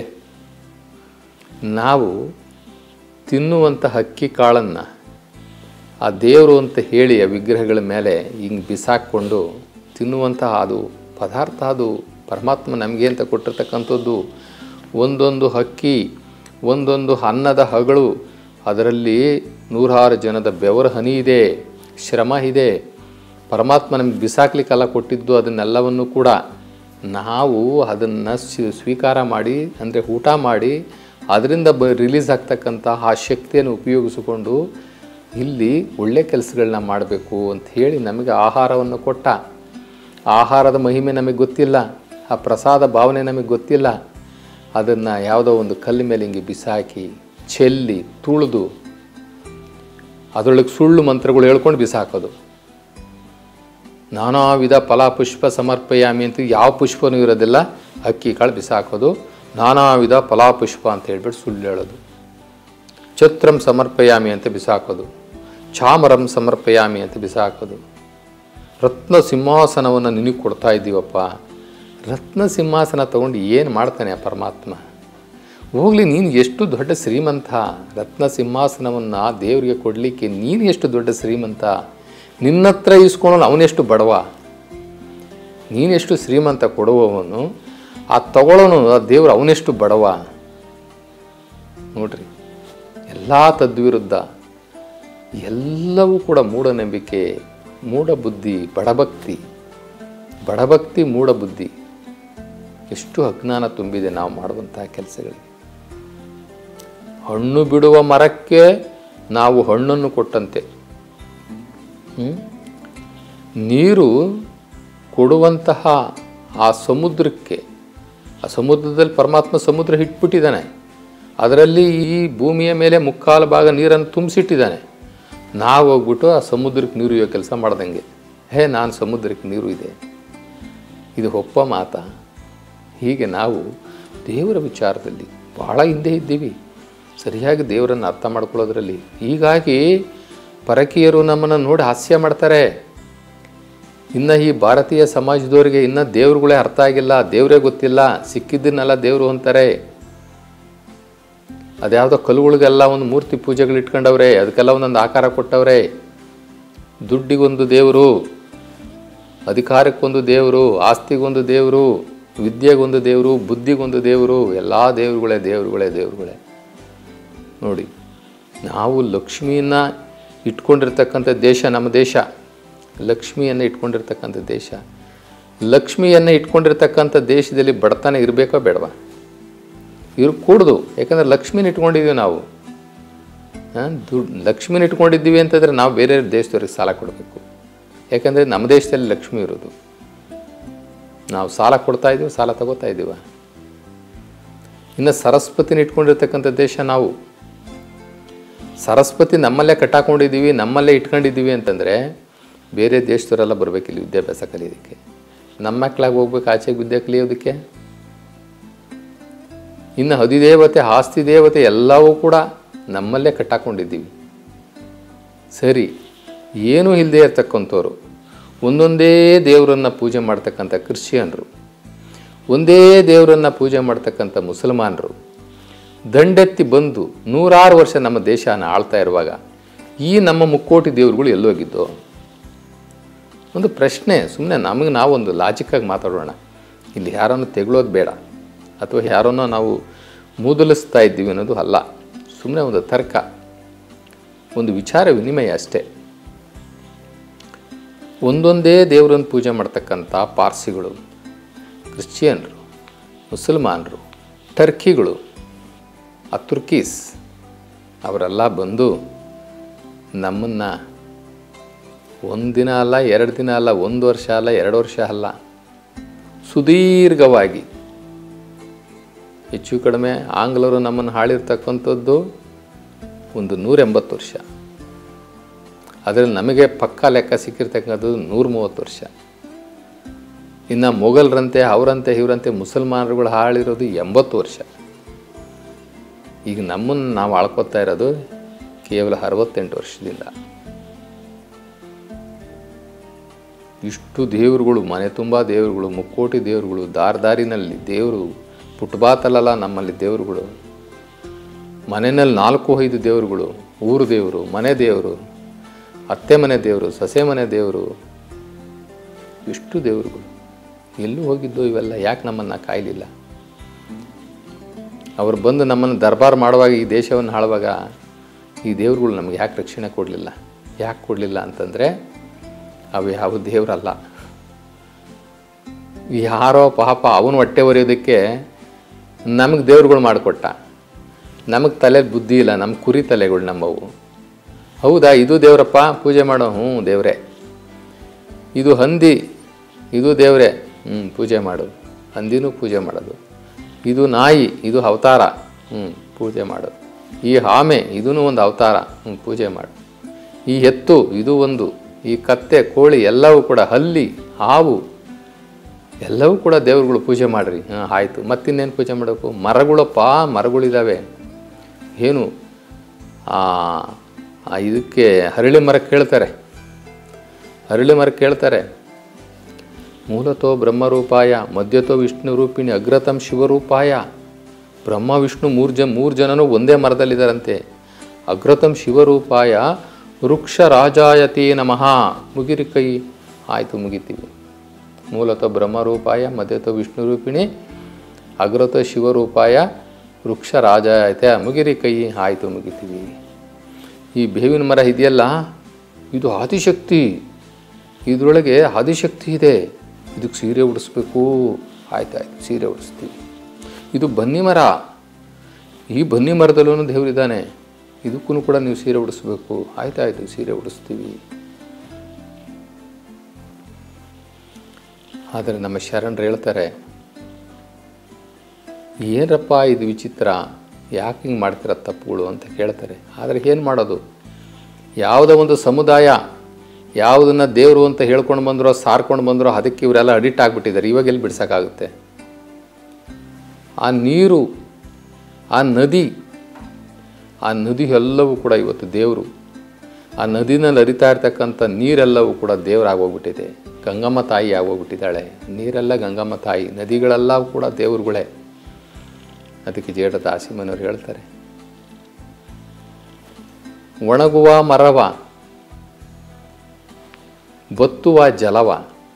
ನಾವು ತಿನ್ನುವಂಥ ಅಕ್ಕಿ ಕಾಳನ್ನು ಆ ದೇವರು ಅಂತ ಹೇಳಿ ಆ ವಿಗ್ರಹಗಳ ಮೇಲೆ ಹಿಂಗೆ ಬಿಸಾಕ್ಕೊಂಡು ತಿನ್ನುವಂತಹ ಅದು ಪದಾರ್ಥ ಅದು ಪರಮಾತ್ಮ ನಮಗೆ ಅಂತ ಕೊಟ್ಟಿರ್ತಕ್ಕಂಥದ್ದು ಒಂದೊಂದು ಹಕ್ಕಿ ಒಂದೊಂದು ಅನ್ನದ ಹಗಳು ಅದರಲ್ಲಿ ನೂರಾರು ಜನದ ಬೆವರ ಹನಿ ಇದೆ ಶ್ರಮ ಇದೆ ಪರಮಾತ್ಮ ನಮಗೆ ಬಿಸಾಕ್ಲಿಕ್ಕೆಲ್ಲ ಕೊಟ್ಟಿದ್ದು ಅದನ್ನೆಲ್ಲವನ್ನು ಕೂಡ ನಾವು ಅದನ್ನು ಸ್ವೀಕಾರ ಮಾಡಿ ಅಂದರೆ ಊಟ ಮಾಡಿ ಅದರಿಂದ ಬ ರಿಲೀಸ್ ಆಗ್ತಕ್ಕಂಥ ಆ ಶಕ್ತಿಯನ್ನು ಉಪಯೋಗಿಸಿಕೊಂಡು ಇಲ್ಲಿ ಒಳ್ಳೆ ಕೆಲಸಗಳನ್ನ ಮಾಡಬೇಕು ಅಂತ ಹೇಳಿ ನಮಗೆ ಆಹಾರವನ್ನು ಕೊಟ್ಟ ಆಹಾರದ ಮಹಿಮೆ ನಮಗೆ ಗೊತ್ತಿಲ್ಲ ಆ ಪ್ರಸಾದ ಭಾವನೆ ನಮಗೆ ಗೊತ್ತಿಲ್ಲ ಅದನ್ನು ಯಾವುದೋ ಒಂದು ಕಲ್ಲು ಮೇಲೆ ಹಿಂಗೆ ಬಿಸಾಕಿ ಚೆಲ್ಲಿ ತುಳಿದು ಅದರೊಳಗೆ ಸುಳ್ಳು ಮಂತ್ರಗಳು ಹೇಳ್ಕೊಂಡು ಬಿಸಾಕೋದು ನಾನಾ ವಿಧ ಫಲಾಪುಷ್ಪ ಸಮರ್ಪಯಾಮಿ ಅಂತ ಯಾವ ಪುಷ್ಪನೂ ಇರೋದಿಲ್ಲ ಅಕ್ಕಿ ಕಾಳು ಬಿಸಾಕೋದು ನಾನಾ ವಿಧ ಫಲಾಪುಷ್ಪ ಅಂತ ಹೇಳ್ಬಿಟ್ಟು ಸುಳ್ಳು ಹೇಳೋದು ಛತ್ರಂ ಸಮರ್ಪಯಾಮಿ ಅಂತ ಬಿಸಾಕೋದು ಚಾಮರಂ ಸಮರ್ಪಯಾಮಿ ಅಂತ ಬಿಸಾಕೋದು ರತ್ನ ಸಿಂಹಾಸನವನ್ನು ನಿನಗೆ ಕೊಡ್ತಾ ಇದ್ದೀವಪ್ಪ ರತ್ನ ಸಿಂಹಾಸನ ತಗೊಂಡು ಏನು ಮಾಡ್ತಾನೆ ಆ ಪರಮಾತ್ಮ ಹೋಗ್ಲಿ ನೀನು ಎಷ್ಟು ದೊಡ್ಡ ಶ್ರೀಮಂತ ರತ್ನ ಸಿಂಹಾಸನವನ್ನು ದೇವರಿಗೆ ಕೊಡಲಿಕ್ಕೆ ನೀನು ಎಷ್ಟು ದೊಡ್ಡ ಶ್ರೀಮಂತ ನಿನ್ನ ಹತ್ರ ಇಸ್ಕೊಳ್ಳೋನು ಅವನೆಷ್ಟು ಬಡವ ನೀನೆಷ್ಟು ಶ್ರೀಮಂತ ಕೊಡುವವನು ಆ ತಗೊಳ್ಳೋನು ಆ ದೇವರು ಅವನೆಷ್ಟು ಬಡವ ನೋಡ್ರಿ ಎಲ್ಲ ತದ್ವಿರುದ್ಧ ಎಲ್ಲವೂ ಕೂಡ ಮೂಢನಂಬಿಕೆ ಮೂಢಬುದ್ಧಿ ಬಡಭಕ್ತಿ ಬಡಭಕ್ತಿ ಮೂಢಬುದ್ಧಿ ಎಷ್ಟು ಅಜ್ಞಾನ ತುಂಬಿದೆ ನಾವು ಮಾಡುವಂತಹ ಕೆಲಸಗಳಿಗೆ ಹಣ್ಣು ಬಿಡುವ ಮರಕ್ಕೆ ನಾವು ಹಣ್ಣನ್ನು ಕೊಟ್ಟಂತೆ ಹ್ಮ್? ನೀರು ಕೊಡುವಂತಹ ಆ ಸಮುದ್ರಕ್ಕೆ ಆ ಸಮುದ್ರದಲ್ಲಿ ಪರಮಾತ್ಮ ಸಮುದ್ರ ಇಟ್ಬಿಟ್ಟಿದ್ದಾನೆ ಅದರಲ್ಲಿ ಈ ಭೂಮಿಯ ಮೇಲೆ ಮುಕ್ಕಾಲು ಭಾಗ ನೀರನ್ನು ತುಂಬಿಸಿಟ್ಟಿದ್ದಾನೆ ನಾವು ಹೋಗ್ಬಿಟ್ಟು ಆ ಸಮುದ್ರಕ್ಕೆ ನೀರು ಇರೋ ಕೆಲಸ ಮಾಡ್ದಂಗೆ ಹೇ ನಾನು ಸಮುದ್ರಕ್ಕೆ ನೀರು ಇದೆ ಇದು ಒಪ್ಪ ಮಾತ ಹೀಗೆ ನಾವು ದೇವರ ವಿಚಾರದಲ್ಲಿ ಭಾಳ ಹಿಂದೆ ಇದ್ದೀವಿ ಸರಿಯಾಗಿ ದೇವರನ್ನು ಅರ್ಥ ಮಾಡ್ಕೊಳ್ಳೋದ್ರಲ್ಲಿ ಹೀಗಾಗಿ ಪರಕೀಯರು ನಮ್ಮನ್ನು ನೋಡಿ ಹಾಸ್ಯ ಮಾಡ್ತಾರೆ ಇನ್ನು ಈ ಭಾರತೀಯ ಸಮಾಜದವರಿಗೆ ಇನ್ನು ದೇವ್ರುಗಳೇ ಅರ್ಥ ಆಗಿಲ್ಲ ದೇವರೇ ಗೊತ್ತಿಲ್ಲ ಸಿಕ್ಕಿದ್ದನ್ನೆಲ್ಲ ದೇವರು ಅಂತಾರೆ ಅದ್ಯಾವುದೋ ಕಲ್ಲುಗಳಿಗೆಲ್ಲ ಒಂದು ಮೂರ್ತಿ ಪೂಜೆಗಳು ಇಟ್ಕೊಂಡವ್ರೆ ಅದಕ್ಕೆಲ್ಲ ಒಂದೊಂದು ಆಕಾರ ಕೊಟ್ಟವ್ರೆ ದುಡ್ಡಿಗೊಂದು ದೇವರು ಅಧಿಕಾರಕ್ಕೊಂದು ದೇವರು ಆಸ್ತಿಗೊಂದು ದೇವರು ವಿದ್ಯೆಗೊಂದು ದೇವರು ಬುದ್ಧಿಗೊಂದು ದೇವರು ಎಲ್ಲ ದೇವರುಗಳೇ ದೇವರುಗಳೇ ದೇವರುಗಳೇ ನೋಡಿ ನಾವು ಲಕ್ಷ್ಮಿಯನ್ನು ಇಟ್ಕೊಂಡಿರ್ತಕ್ಕಂಥ ದೇಶ ನಮ್ಮ ದೇಶ ಲಕ್ಷ್ಮಿಯನ್ನು ಇಟ್ಕೊಂಡಿರ್ತಕ್ಕಂಥ ದೇಶ ಲಕ್ಷ್ಮಿಯನ್ನು ಇಟ್ಕೊಂಡಿರ್ತಕ್ಕಂಥ ದೇಶದಲ್ಲಿ ಬಡತನ ಇರಬೇಕೋ ಬೇಡವಾ ಇರು ಕೂಡ್ದು ಯಾಕಂದರೆ ಲಕ್ಷ್ಮಿನ ಇಟ್ಕೊಂಡಿದ್ದೀವಿ ನಾವು ದುಡ್ಡು ಲಕ್ಷ್ಮಿನ ಇಟ್ಕೊಂಡಿದ್ದೀವಿ ಅಂತಂದರೆ ನಾವು ಬೇರೆ ದೇಶದವ್ರಿಗೆ ಸಾಲ ಕೊಡಬೇಕು ಯಾಕಂದರೆ ನಮ್ಮ ದೇಶದಲ್ಲಿ ಲಕ್ಷ್ಮಿ ಇರೋದು ನಾವು ಸಾಲ ಕೊಡ್ತಾ ಇದ್ದೀವಿ ಸಾಲ ತಗೋತಾ ಇದ್ದೀವ ಇನ್ನು ಸರಸ್ವತಿನ ಇಟ್ಕೊಂಡಿರ್ತಕ್ಕಂಥ ದೇಶ ನಾವು ಸರಸ್ವತಿ ನಮ್ಮಲ್ಲೇ ಕಟ್ಟಾಕೊಂಡಿದ್ದೀವಿ ನಮ್ಮಲ್ಲೇ ಇಟ್ಕೊಂಡಿದ್ದೀವಿ ಅಂತಂದರೆ ಬೇರೆ ದೇಶದವರೆಲ್ಲ ಬರಬೇಕಿಲ್ಲ ವಿದ್ಯಾಭ್ಯಾಸ ಕಲಿಯೋದಕ್ಕೆ ನಮ್ಮ ಮಕ್ಕಳಾಗಿ ಹೋಗ್ಬೇಕು ಆಚೆಗೆ ವಿದ್ಯೆ ಕಲಿಯೋದಕ್ಕೆ ಇನ್ನು ಹದಿದೇವತೆ ಆಸ್ತಿ ದೇವತೆ ಎಲ್ಲವೂ ಕೂಡ ನಮ್ಮಲ್ಲೇ ಕಟ್ಟಾಕೊಂಡಿದ್ದೀವಿ ಸರಿ ಏನೂ ಇಲ್ಲದೆ ಇರ್ತಕ್ಕಂಥವ್ರು ಒಂದೊಂದೇ ದೇವರನ್ನು ಪೂಜೆ ಮಾಡ್ತಕ್ಕಂಥ ಕ್ರಿಶ್ಚಿಯನ್ರು ಒಂದೇ ದೇವರನ್ನು ಪೂಜೆ ಮಾಡ್ತಕ್ಕಂಥ ಮುಸಲ್ಮಾನರು ದಂಡೆತ್ತಿ ಬಂದು ನೂರಾರು ವರ್ಷ ನಮ್ಮ ದೇಶನ ಆಳ್ತಾ ಇರುವಾಗ ಈ ನಮ್ಮ ಮುಕ್ಕೋಟಿ ದೇವರುಗಳು ಎಲ್ಲೋಗಿದ್ದು ಒಂದು ಪ್ರಶ್ನೆ ಸುಮ್ಮನೆ ನಮಗೆ ನಾವೊಂದು ಲಾಜಿಕ್ಕಾಗಿ ಮಾತಾಡೋಣ ಇಲ್ಲಿ ಯಾರನ್ನು ತೆಗಳೋದು ಬೇಡ ಅಥವಾ ಯಾರನ್ನೋ ನಾವು ಮೂದಲಿಸ್ತಾ ಇದ್ದೀವಿ ಅನ್ನೋದು ಅಲ್ಲ ಸುಮ್ಮನೆ ಒಂದು ತರ್ಕ ಒಂದು ವಿಚಾರ ವಿನಿಮಯ ಅಷ್ಟೇ ಒಂದೊಂದೇ ದೇವರನ್ನು ಪೂಜೆ ಮಾಡ್ತಕ್ಕಂಥ ಪಾರ್ಸಿಗಳು ಕ್ರಿಶ್ಚಿಯನ್ರು ಮುಸಲ್ಮಾನರು ಟರ್ಕಿಗಳು ಆ ತುರ್ಕೀಸ್ ಅವರೆಲ್ಲ ಬಂದು ನಮ್ಮನ್ನು ಒಂದಿನ ಅಲ್ಲ ಎರಡು ದಿನ ಅಲ್ಲ ಒಂದು ವರ್ಷ ಅಲ್ಲ ಎರಡು ವರ್ಷ ಅಲ್ಲ ಸುದೀರ್ಘವಾಗಿ ಹೆಚ್ಚು ಕಡಿಮೆ ಆಂಗ್ಲರು ನಮ್ಮನ್ನು ಆಳಿರ್ತಕ್ಕಂಥದ್ದು ಒಂದು ನೂರ ಎಂಬತ್ತು ವರ್ಷ ಅದರಲ್ಲಿ ನಮಗೆ ಪಕ್ಕಾ ಲೆಕ್ಕ ಸಿಕ್ಕಿರ್ತಕ್ಕಂಥದ್ದು ನೂರ ಮೂವತ್ತು ವರ್ಷ ಇನ್ನು ಮೊಘಲರಂತೆ ಅವರಂತೆ ಇವರಂತೆ ಮುಸಲ್ಮಾನರುಗಳು ಆಳಿರೋದು ಎಂಬತ್ತು ವರ್ಷ ಈಗ ನಮ್ಮನ್ನು ನಾವು ಆಳ್ಕೊತಾ ಇರೋದು ಕೇವಲ ಅರವತ್ತೆಂಟು ವರ್ಷದಿಂದ ಇಷ್ಟು ದೇವರುಗಳು ಮನೆ ತುಂಬ ದೇವರುಗಳು ಮುಕ್ಕೋಟಿ ದೇವರುಗಳು ದಾರಿ ದಾರಿನಲ್ಲಿ ದೇವರು ಪುಟ್ಬಾತಲಲ್ಲ ನಮ್ಮಲ್ಲಿ ದೇವರುಗಳು ಮನೆಯಲ್ಲಿ ನಾಲ್ಕು ಐದು ದೇವರುಗಳು ಊರು ದೇವರು ಮನೆ ದೇವರು ಅತ್ತೆ ಮನೆ ದೇವರು ಸೊಸೆ ಮನೆ ದೇವರು ಇಷ್ಟು ದೇವರುಗಳು ಎಲ್ಲೂ ಹೋಗಿದ್ದು ಇವೆಲ್ಲ ಯಾಕೆ ನಮ್ಮನ್ನು ಕಾಯಲಿಲ್ಲ ಅವರು ಬಂದು ನಮ್ಮನ್ನು ದರ್ಬಾರ್ ಮಾಡುವಾಗ ಈ ದೇಶವನ್ನು ಆಳುವಾಗ ಈ ದೇವ್ರುಗಳು ನಮಗೆ ಯಾಕೆ ರಕ್ಷಣೆ ಕೊಡಲಿಲ್ಲ ಯಾಕೆ ಕೊಡಲಿಲ್ಲ ಅಂತಂದರೆ ಅವು ಯಾವ ದೇವರಲ್ಲ ಯಾರೋ ಪಾಪ ಅವನು ಹೊಟ್ಟೆ ಒರೆಯೋದಕ್ಕೆ ನಮಗೆ ದೇವ್ರುಗಳು ಮಾಡಿಕೊಟ್ಟ ನಮಗೆ ತಲೆ ಬುದ್ಧಿ ಇಲ್ಲ ನಮ್ಮ ಕುರಿ ತಲೆಗಳು ನಮ್ಮವು ಹೌದಾ ಇದು ದೇವರಪ್ಪ ಪೂಜೆ ಮಾಡೋ ಹ್ಞೂ ದೇವರೇ ಇದು ಹಂದಿ ಇದು ದೇವರೇ ಹ್ಞೂ ಪೂಜೆ ಮಾಡು ಹಂದಿನೂ ಪೂಜೆ ಮಾಡೋದು ಇದು ನಾಯಿ ಇದು ಅವತಾರ ಹ್ಞೂ ಪೂಜೆ ಮಾಡೋದು ಈ ಆಮೆ ಇದೂ ಒಂದು ಅವತಾರ ಹ್ಞೂ ಪೂಜೆ ಮಾಡು ಈ ಎತ್ತು ಇದು ಒಂದು ಈ ಕತ್ತೆ ಕೋಳಿ ಎಲ್ಲವೂ ಕೂಡ ಹಲ್ಲಿ ಹಾವು ಎಲ್ಲವೂ ಕೂಡ ದೇವ್ರುಗಳು ಪೂಜೆ ಮಾಡಿರಿ ಹಾಂ ಆಯಿತು ಮತ್ತಿನ್ನೇನು ಪೂಜೆ ಮಾಡಬೇಕು ಮರಗಳಪ್ಪ ಮರಗಳಿದ್ದಾವೆ ಏನು ಆ ಆ ಇದಕ್ಕೆ ಹರಳಿ ಮರ ಕೇಳ್ತಾರೆ ಹರಳಿ ಮರ ಕೇಳ್ತಾರೆ ಮೂಲತೋ ಬ್ರಹ್ಮರೂಪಾಯ ಮಧ್ಯತೋ ವಿಷ್ಣು ರೂಪಿಣಿ ಅಗ್ರತಂ ಶಿವರೂಪಾಯ ಬ್ರಹ್ಮ ವಿಷ್ಣು ಮೂರು ಜನ ಮೂರು ಜನನೂ ಒಂದೇ ಮರದಲ್ಲಿದ್ದಾರಂತೆ ಅಗ್ರತಂ ಶಿವರೂಪಾಯ ವೃಕ್ಷ ರಾಜಾಯತಿ ನಮಃ ಮುಗಿರಿ ಕೈ ಆಯಿತು ಮುಗಿತೀವಿ ಮೂಲತಃ ಬ್ರಹ್ಮರೂಪಾಯ ಮಧ್ಯತೋ ವಿಷ್ಣು ರೂಪಿಣಿ ಅಗ್ರತ ಶಿವರೂಪಾಯ ವೃಕ್ಷ ರಾಜಾಯತೆ ಮುಗಿರಿ ಕೈ ಆಯಿತು ಮುಗಿತೀವಿ ಈ ಬೇವಿನ ಮರ ಇದೆಯಲ್ಲ ಇದು ಆದಿಶಕ್ತಿ ಇದರೊಳಗೆ ಆದಿಶಕ್ತಿ ಇದೆ ಇದಕ್ಕೆ ಸೀರೆ ಉಡಿಸ್ಬೇಕು ಆಯ್ತಾಯ್ತು ಸೀರೆ ಉಡಿಸ್ತೀವಿ ಇದು ಬನ್ನಿ ಮರ ಈ ಬನ್ನಿ ಮರದಲ್ಲೂ ದೇವರಿದ್ದಾನೆ ಇದಕ್ಕೂ ಕೂಡ ನೀವು ಸೀರೆ ಉಡಿಸ್ಬೇಕು ಆಯ್ತಾಯ್ತು ಸೀರೆ ಉಡಿಸ್ತೀವಿ ಆದರೆ ನಮ್ಮ ಶರಣರು ಹೇಳ್ತಾರೆ ಏನಪ್ಪ ಇದು ವಿಚಿತ್ರ ಯಾಕೆ ಹಿಂಗೆ ಮಾಡ್ತೀರ ತಪ್ಪುಗಳು ಅಂತ ಕೇಳ್ತಾರೆ ಆದರೆ ಏನು ಮಾಡೋದು ಯಾವುದೋ ಒಂದು ಸಮುದಾಯ ಯಾವುದನ್ನು ದೇವರು ಅಂತ ಹೇಳ್ಕೊಂಡು ಬಂದರೋ ಸಾರ್ಕೊಂಡು ಬಂದರೋ ಅದಕ್ಕೆ ಇವರೆಲ್ಲ ಅಡಿಕ್ಟ್ ಆಗಿಬಿಟ್ಟಿದ್ದಾರೆ ಇವಾಗ ಎಲ್ಲಿ ಬಿಡ್ಸೋಕ್ಕಾಗುತ್ತೆ ಆ ನೀರು ಆ ನದಿ ಆ ನದಿ ಎಲ್ಲವೂ ಕೂಡ ಇವತ್ತು ದೇವರು ಆ ನದಿನಲ್ಲಿ ಹರಿತಾ ಇರ್ತಕ್ಕಂಥ ನೀರೆಲ್ಲವೂ ಕೂಡ ದೇವರಾಗೋಗ್ಬಿಟ್ಟಿದೆ ಗಂಗಮ್ಮ ತಾಯಿ ಆಗೋಗ್ಬಿಟ್ಟಿದ್ದಾಳೆ ನೀರೆಲ್ಲ ಗಂಗಮ್ಮ ತಾಯಿ ನದಿಗಳೆಲ್ಲವೂ ಕೂಡ ದೇವರುಗಳೇ ಅದಕ್ಕೆ ಜೇಡ ದಾಸಿಮನವರು ಹೇಳ್ತಾರೆ ಒಣಗುವ ಮರವ ಬತ್ತುವ ಜಲವ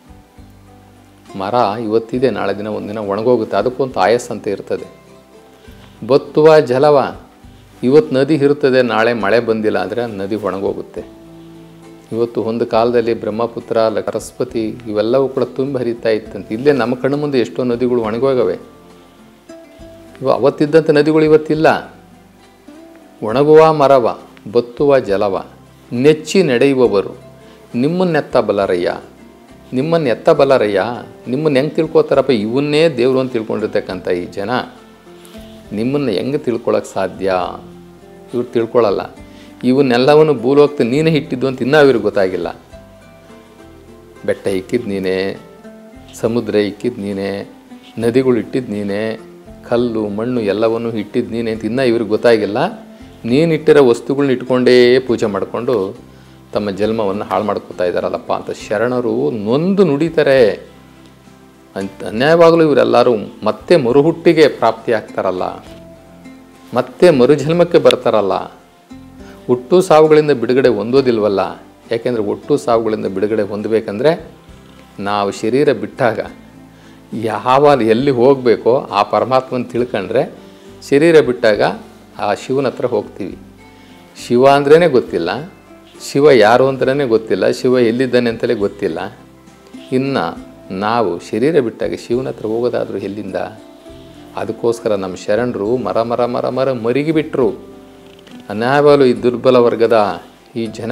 ಮರ ಇವತ್ತಿದೆ ನಾಳೆ ದಿನ ಒಂದಿನ ಒಣಗೋಗುತ್ತೆ ಅದಕ್ಕೊಂದು ಆಯಸ್ ಅಂತ ಇರ್ತದೆ ಬತ್ತುವ ಜಲವ ಇವತ್ತು ನದಿ ಇರ್ತದೆ ನಾಳೆ ಮಳೆ ಬಂದಿಲ್ಲ ಅಂದರೆ ನದಿ ಒಣಗೋಗುತ್ತೆ ಇವತ್ತು ಒಂದು ಕಾಲದಲ್ಲಿ ಬ್ರಹ್ಮಪುತ್ರ ಲ- ಸರಸ್ವತಿ ಇವೆಲ್ಲವೂ ಕೂಡ ತುಂಬ ಹರಿತಾ ಇತ್ತಂತೆ ಇಲ್ಲೇ ನಮ್ಮ ಕಣ್ಣು ಮುಂದೆ ಎಷ್ಟೋ ನದಿಗಳು ಒಣಗೋಗವೆ ಇವ ಅವತ್ತಿದ್ದಂಥ ನದಿಗಳು ಇವತ್ತಿಲ್ಲ ಒಣಗುವ ಮರವ ಬತ್ತುವ ಜಲವ ನೆಚ್ಚಿ ನಡೆಯುವವರು ನಿಮ್ಮನ್ನೆತ್ತ ಬಲರಯ್ಯ ನಿಮ್ಮನ್ನು ಎತ್ತ ಬಲರಯ್ಯ ನಿಮ್ಮನ್ನು ಹೆಂಗೆ ತಿಳ್ಕೊತಾರಪ್ಪ ಇವನ್ನೇ ದೇವರು ಅಂತ ತಿಳ್ಕೊಂಡಿರ್ತಕ್ಕಂಥ ಈ ಜನ ನಿಮ್ಮನ್ನು ಹೆಂಗೆ ತಿಳ್ಕೊಳಕ್ಕೆ ಸಾಧ್ಯ ಇವ್ರು ತಿಳ್ಕೊಳ್ಳಲ್ಲ ಇವನ್ನೆಲ್ಲವನ್ನು ಭೂಲೋಕ್ತ ನೀನೇ ಇಟ್ಟಿದ್ದು ಅಂತ ಇನ್ನೂ ಇವ್ರಿಗೆ ಗೊತ್ತಾಗಿಲ್ಲ ಬೆಟ್ಟ ಇಕ್ಕಿದ್ದು ನೀನೇ ಸಮುದ್ರ ಇಕ್ಕಿದ್ದು ನೀನೇ ನದಿಗಳು ಇಟ್ಟಿದ್ದು ನೀನೇ ಕಲ್ಲು ಮಣ್ಣು ಎಲ್ಲವನ್ನು ಇಟ್ಟಿದ್ದು ನೀನೇ ಅಂತ ಇನ್ನೂ ಇವ್ರಿಗೆ ಗೊತ್ತಾಗಿಲ್ಲ ನೀನು ಇಟ್ಟಿರೋ ವಸ್ತುಗಳನ್ನ ಇಟ್ಕೊಂಡೇ ಪೂಜೆ ಮಾಡಿಕೊಂಡು ತಮ್ಮ ಜನ್ಮವನ್ನು ಹಾಳು ಮಾಡ್ಕೋತಾ ಇದ್ದಾರಲ್ಲಪ್ಪ ಅಂತ ಶರಣರು ನೊಂದು ನುಡಿತಾರೆ ಅಂತ ಅನ್ಯಾಯವಾಗಲೂ ಇವರೆಲ್ಲರೂ ಮತ್ತೆ ಮರುಹುಟ್ಟಿಗೆ ಪ್ರಾಪ್ತಿ ಆಗ್ತಾರಲ್ಲ ಮತ್ತೆ ಮರುಜನ್ಮಕ್ಕೆ ಬರ್ತಾರಲ್ಲ ಹುಟ್ಟು ಸಾವುಗಳಿಂದ ಬಿಡುಗಡೆ ಹೊಂದೋದಿಲ್ವಲ್ಲ ಯಾಕೆಂದರೆ ಹುಟ್ಟು ಸಾವುಗಳಿಂದ ಬಿಡುಗಡೆ ಹೊಂದಬೇಕಂದ್ರೆ ನಾವು ಶರೀರ ಬಿಟ್ಟಾಗ ಯಾವ ಎಲ್ಲಿ ಹೋಗಬೇಕೋ ಆ ಪರಮಾತ್ಮನ ತಿಳ್ಕೊಂಡ್ರೆ ಶರೀರ ಬಿಟ್ಟಾಗ ಆ ಶಿವನ ಹತ್ರ ಹೋಗ್ತೀವಿ ಶಿವ ಅಂದ್ರೇ ಗೊತ್ತಿಲ್ಲ ಶಿವ ಯಾರು ಅಂತಲೇ ಗೊತ್ತಿಲ್ಲ ಶಿವ ಎಲ್ಲಿದ್ದಾನೆ ಅಂತಲೇ ಗೊತ್ತಿಲ್ಲ ಇನ್ನು ನಾವು ಶರೀರ ಬಿಟ್ಟಾಗ ಶಿವನ ಹತ್ರ ಹೋಗೋದಾದರೂ ಎಲ್ಲಿಂದ ಅದಕ್ಕೋಸ್ಕರ ನಮ್ಮ ಶರಣರು ಮರ ಮರ ಮರ ಮರ ಮರಿಗಿ ಬಿಟ್ಟರು ಅನ್ಯಾಯವಾಗಲು ಈ ದುರ್ಬಲ ವರ್ಗದ ಈ ಜನ